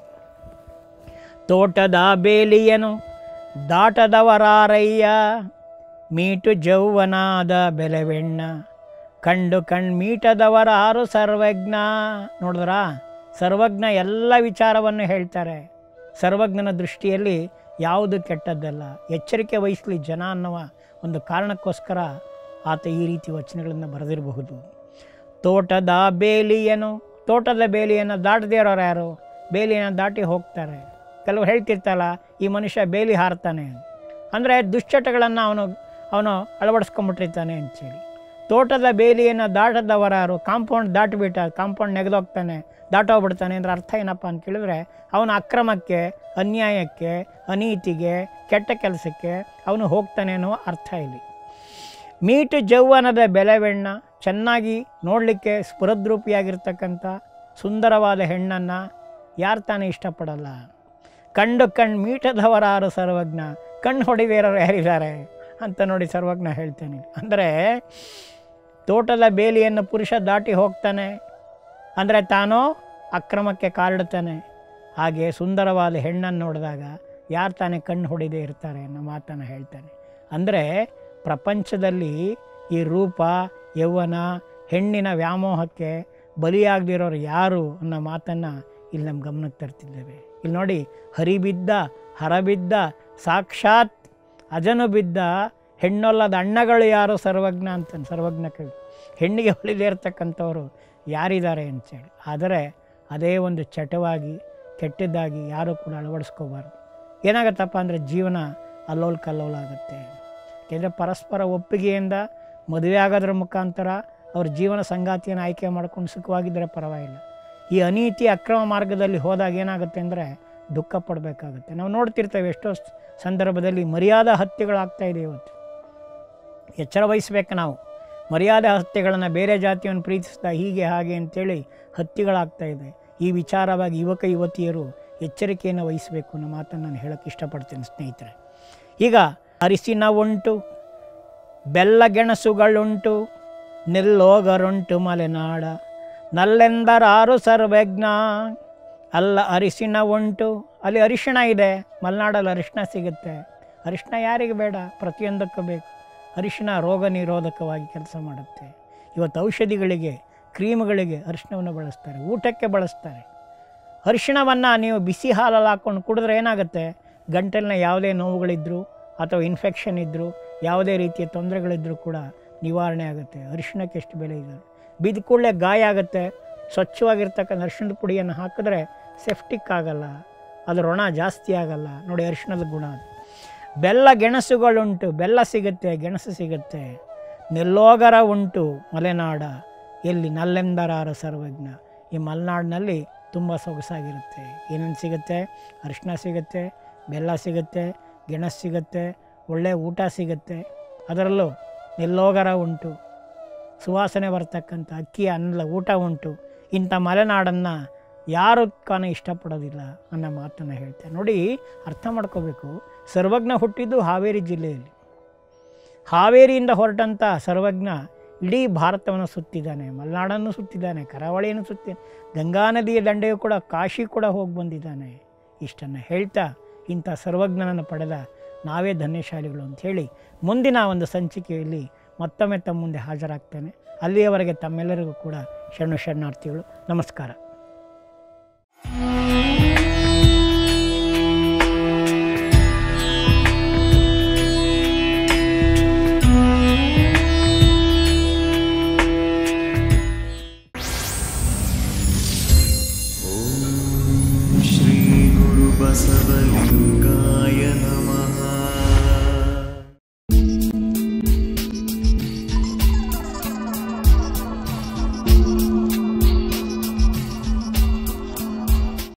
ತೋಟದ ಬೇಲಿಯನು ದಾಟದವರಾರಯ್ಯ ಮೀಟು ಜೌವನಾದ ಬೆಲೆವೆಣ್ಣ ಕಂಡು ಕಣ್ಮೀಟದವರಾರು ಸರ್ವಜ್ಞ ನೋಡಿದ್ರಾ ಸರ್ವಜ್ಞ ಎಲ್ಲ ವಿಚಾರವನ್ನು ಹೇಳ್ತಾರೆ ಸರ್ವಜ್ಞನ ದೃಷ್ಟಿಯಲ್ಲಿ ಯಾವುದು ಕೆಟ್ಟದ್ದಲ್ಲ ಎಚ್ಚರಿಕೆ ವಹಿಸಲಿ ಜನ ಅನ್ನುವ ಒಂದು ಕಾರಣಕ್ಕೋಸ್ಕರ ಆತ ಈ ರೀತಿ ವಚನಗಳನ್ನು ಬರೆದಿರಬಹುದು ತೋಟದ ಬೇಲಿಯನು ತೋಟದ ಬೇಲಿಯನ್ನು ದಾಟದೇ ಇರೋರು ಯಾರು ಬೇಲಿಯನ್ನು ದಾಟಿ ಹೋಗ್ತಾರೆ ಕೆಲವು ಹೇಳ್ತಿರ್ತಲ್ಲ ಈ ಮನುಷ್ಯ ಬೇಲಿ ಹಾರ್ತಾನೆ ಅಂದರೆ ದುಶ್ಚಟಗಳನ್ನು ಅವನು ಅವನು ಅಳವಡಿಸ್ಕೊಂಬಿಟ್ಟಿರ್ತಾನೆ ಅಂತೇಳಿ ತೋಟದ ಬೇಲಿಯನ್ನು ದಾಟದವರಾರು ಕಾಂಪೌಂಡ್ ದಾಟಿಬಿಟ್ಟ ಕಾಂಪೌಂಡ್ ನೆಗೆದೋಗ್ತಾನೆ ದಾಟೋಗ್ಬಿಡ್ತಾನೆ ಅಂದರೆ ಅರ್ಥ ಏನಪ್ಪ ಅಂತ ಕೇಳಿದ್ರೆ ಅವನ ಅಕ್ರಮಕ್ಕೆ ಅನ್ಯಾಯಕ್ಕೆ ಅನೀತಿಗೆ ಕೆಟ್ಟ ಕೆಲಸಕ್ಕೆ ಅವನು ಹೋಗ್ತಾನೆ ಅನ್ನುವ ಅರ್ಥ ಇಲ್ಲಿ ಮೀಟು ಜೌವನದ ಬೆಲೆವೆಣ್ಣ ಚೆನ್ನಾಗಿ ನೋಡಲಿಕ್ಕೆ ಸ್ಫುರದ್ರೂಪಿಯಾಗಿರ್ತಕ್ಕಂಥ ಸುಂದರವಾದ ಹೆಣ್ಣನ್ನು ಯಾರು ತಾನೇ ಇಷ್ಟಪಡಲ್ಲ ಕಂಡು ಕಣ್ಣು ಮೀಟದವರಾರು ಸರ್ವಜ್ಞ ಕಣ್ಣು ಹೊಡಿದೇರೋರು ಯಾರಿದ್ದಾರೆ ಅಂತ ನೋಡಿ ಸರ್ವಜ್ಞ ಹೇಳ್ತೇನೆ ಅಂದರೆ ತೋಟದ ಬೇಲಿಯನ್ನು ಪುರುಷ ದಾಟಿ ಹೋಗ್ತಾನೆ ಅಂದರೆ ತಾನು ಅಕ್ರಮಕ್ಕೆ ಕಾರಡ್ತಾನೆ ಹಾಗೆ ಸುಂದರವಾದ ಹೆಣ್ಣನ್ನು ನೋಡಿದಾಗ ಯಾರು ತಾನೇ ಕಣ್ಣು ಹೊಡಿದೇ ಇರ್ತಾರೆ ಅನ್ನೋ ಮಾತನ್ನು ಹೇಳ್ತಾನೆ ಅಂದರೆ ಪ್ರಪಂಚದಲ್ಲಿ ಈ ರೂಪ ಯೌವನ ಹೆಣ್ಣಿನ ವ್ಯಾಮೋಹಕ್ಕೆ ಬಲಿಯಾಗದಿರೋರು ಯಾರು ಅನ್ನೋ ಮಾತನ್ನು ಇಲ್ಲಿ ನಮ್ಮ ಗಮನಕ್ಕೆ ತರ್ತಿದ್ದೇವೆ ಇಲ್ಲಿ ನೋಡಿ ಹರಿಬಿದ್ದ ಹರಬಿದ್ದ ಸಾಕ್ಷಾತ್ ಅಜನು ಬಿದ್ದ ಹೆಣ್ಣೊಲ್ಲದ ಅಣ್ಣಗಳು ಯಾರು ಸರ್ವಜ್ಞ ಅಂತ ಸರ್ವಜ್ಞ ಕವಿ ಹೆಣ್ಣಿಗೆ ಹೊಲಿದೇ ಇರ್ತಕ್ಕಂಥವ್ರು ಯಾರಿದ್ದಾರೆ ಅಂತೇಳಿ ಆದರೆ ಅದೇ ಒಂದು ಚಟವಾಗಿ ಕೆಟ್ಟದ್ದಾಗಿ ಯಾರೂ ಕೂಡ ಅಳವಡಿಸ್ಕೋಬಾರ್ದು ಏನಾಗತ್ತಪ್ಪ ಅಂದರೆ ಜೀವನ ಅಲ್ಲೋಲ್ ಕಲ್ಲೋಲ ಆಗುತ್ತೆ ಯಾಕೆಂದರೆ ಪರಸ್ಪರ ಒಪ್ಪಿಗೆಯಿಂದ ಮದುವೆ ಆಗೋದ್ರ ಮುಖಾಂತರ ಅವ್ರ ಜೀವನ ಸಂಗಾತಿಯನ್ನು ಆಯ್ಕೆ ಮಾಡ್ಕೊಂಡು ಸುಖವಾಗಿದ್ದರೆ ಪರವಾಗಿಲ್ಲ ಈ ಅನೀತಿ ಅಕ್ರಮ ಮಾರ್ಗದಲ್ಲಿ ಹೋದಾಗ ಏನಾಗುತ್ತೆ ಅಂದರೆ ದುಃಖ ಪಡಬೇಕಾಗುತ್ತೆ ನಾವು ನೋಡ್ತಿರ್ತೇವೆ ಎಷ್ಟೋ ಸ್- ಸಂದರ್ಭದಲ್ಲಿ ಮರ್ಯಾದಾ ಹತ್ಯೆಗಳಾಗ್ತಾ ಇದೆ ಇವತ್ತು ಎಚ್ಚರ ವಹಿಸ್ಬೇಕು ನಾವು ಮರ್ಯಾದೆ ಹತ್ಯೆಗಳನ್ನು ಬೇರೆ ಜಾತಿಯನ್ನು ಪ್ರೀತಿಸ್ತಾ ಹೀಗೆ ಹಾಗೆ ಅಂತೇಳಿ ಹತ್ಯೆಗಳಾಗ್ತಾ ಇದೆ ಈ ವಿಚಾರವಾಗಿ ಯುವಕ ಯುವತಿಯರು ಎಚ್ಚರಿಕೆಯನ್ನು ವಹಿಸಬೇಕು ಅನ್ನೋ ಮಾತನ್ನು ನಾನು ಹೇಳೋಕ್ಕೆ ಇಷ್ಟಪಡ್ತೇನೆ ಸ್ನೇಹಿತರೆ ಈಗ ಅರಿಸಿನ ಉಂಟು ಬೆಲ್ಲಗೆಣಸುಗಳುಂಟು ನಿಲ್ಲೋಗರುಂಟು ಮಲೆನಾಡ ನಲ್ಲೆಂದರಾರು ಸರ್ವಜ್ಞ ಅಲ್ಲ ಅರಿಶಿಣ ಉಂಟು ಅಲ್ಲಿ ಅರಿಶಿಣ ಇದೆ ಮಲೆನಾಡಲ್ಲಿ ಅರಿಶಿಣ ಸಿಗುತ್ತೆ ಅರಿಶಿಣ ಯಾರಿಗೆ ಬೇಡ ಪ್ರತಿಯೊಂದಕ್ಕೂ ಬೇಕು ಅರಿಶಿಣ ರೋಗ ನಿರೋಧಕವಾಗಿ ಕೆಲಸ ಮಾಡುತ್ತೆ ಇವತ್ತು ಔಷಧಿಗಳಿಗೆ ಕ್ರೀಮ್ಗಳಿಗೆ ಅರಿಶಿಣವನ್ನು ಬಳಸ್ತಾರೆ ಊಟಕ್ಕೆ ಬಳಸ್ತಾರೆ ಅರಿಶಿಣವನ್ನು ನೀವು ಬಿಸಿ ಹಾಲಲ್ಲಿ ಹಾಕ್ಕೊಂಡು ಕುಡಿದ್ರೆ ಏನಾಗುತ್ತೆ ಗಂಟಲಿನ ಯಾವುದೇ ನೋವುಗಳಿದ್ದರೂ ಅಥವಾ ಇನ್ಫೆಕ್ಷನ್ ಇದ್ದರೂ ಯಾವುದೇ ರೀತಿಯ ತೊಂದರೆಗಳಿದ್ದರೂ ಕೂಡ ನಿವಾರಣೆ ಆಗುತ್ತೆ ಅರಿಶಿಣಕ್ಕೆ ಎಷ್ಟು ಬೆಲೆ ಇದೆ ಬಿದ್ದ ಕೂಡಲೇ ಗಾಯ ಆಗುತ್ತೆ ಸ್ವಚ್ಛವಾಗಿರ್ತಕ್ಕಂಥ ಅರಿಶಿಣದ ಪುಡಿಯನ್ನು ಹಾಕಿದ್ರೆ ಸೆಫ್ಟಿಕ್ ಆಗಲ್ಲ ಅದು ರೊಣ ಜಾಸ್ತಿ ಆಗಲ್ಲ ನೋಡಿ ಅರಿಶಿಣದ ಗುಣ ಅದು ಬೆಲ್ಲ ಗೆಣಸುಗಳುಂಟು ಬೆಲ್ಲ ಸಿಗುತ್ತೆ ಗೆಣಸು ಸಿಗುತ್ತೆ ನೆಲ್ಲೋಗರ ಉಂಟು ಮಲೆನಾಡ ಎಲ್ಲಿ ನಲ್ಲೆಂದರಾರು ಸರ್ವಜ್ಞ ಈ ಮಲೆನಾಡಿನಲ್ಲಿ ತುಂಬ ಸೊಗಸಾಗಿರುತ್ತೆ ಏನೇನು ಸಿಗುತ್ತೆ ಅರಿಶಿನ ಸಿಗುತ್ತೆ ಬೆಲ್ಲ ಸಿಗುತ್ತೆ ಗೆಣಸು ಸಿಗುತ್ತೆ ಒಳ್ಳೆಯ ಊಟ ಸಿಗುತ್ತೆ ಅದರಲ್ಲೂ ನೆಲ್ಲೋಗರ ಉಂಟು ಸುವಾಸನೆ ಬರ್ತಕ್ಕಂಥ ಅಕ್ಕಿ ಅನ್ನದ ಊಟ ಉಂಟು ಇಂಥ ಮಲೆನಾಡನ್ನು ಯಾರು ಕಾನ ಇಷ್ಟಪಡೋದಿಲ್ಲ ಅನ್ನೋ ಮಾತನ್ನು ಹೇಳ್ತಾರೆ ನೋಡಿ ಅರ್ಥ ಮಾಡ್ಕೋಬೇಕು ಸರ್ವಜ್ಞ ಹುಟ್ಟಿದ್ದು ಹಾವೇರಿ ಜಿಲ್ಲೆಯಲ್ಲಿ ಹಾವೇರಿಯಿಂದ ಹೊರಟಂಥ ಸರ್ವಜ್ಞ ಇಡೀ ಭಾರತವನ್ನು ಸುತ್ತಿದ್ದಾನೆ ಮಲೆನಾಡನ್ನು ಸುತ್ತಿದ್ದಾನೆ ಕರಾವಳಿಯನ್ನು ಸುತ್ತಿ ಗಂಗಾ ನದಿಯ ದಂಡೆಯೂ ಕೂಡ ಕಾಶಿ ಕೂಡ ಹೋಗಿ ಬಂದಿದ್ದಾನೆ ಇಷ್ಟನ್ನು ಹೇಳ್ತಾ ಇಂಥ ಸರ್ವಜ್ಞನನ್ನು ಪಡೆದ ನಾವೇ ಧನ್ಯಶಾಲಿಗಳು ಅಂತ ಹೇಳಿ ಮುಂದಿನ ಒಂದು ಸಂಚಿಕೆಯಲ್ಲಿ ಮತ್ತೊಮ್ಮೆ ತಮ್ಮ ಮುಂದೆ ಹಾಜರಾಗ್ತೇನೆ ಅಲ್ಲಿಯವರೆಗೆ ತಮ್ಮೆಲ್ಲರಿಗೂ ಕೂಡ ಶರಣು ಶರಣಾರ್ಥಿಗಳು ನಮಸ್ಕಾರ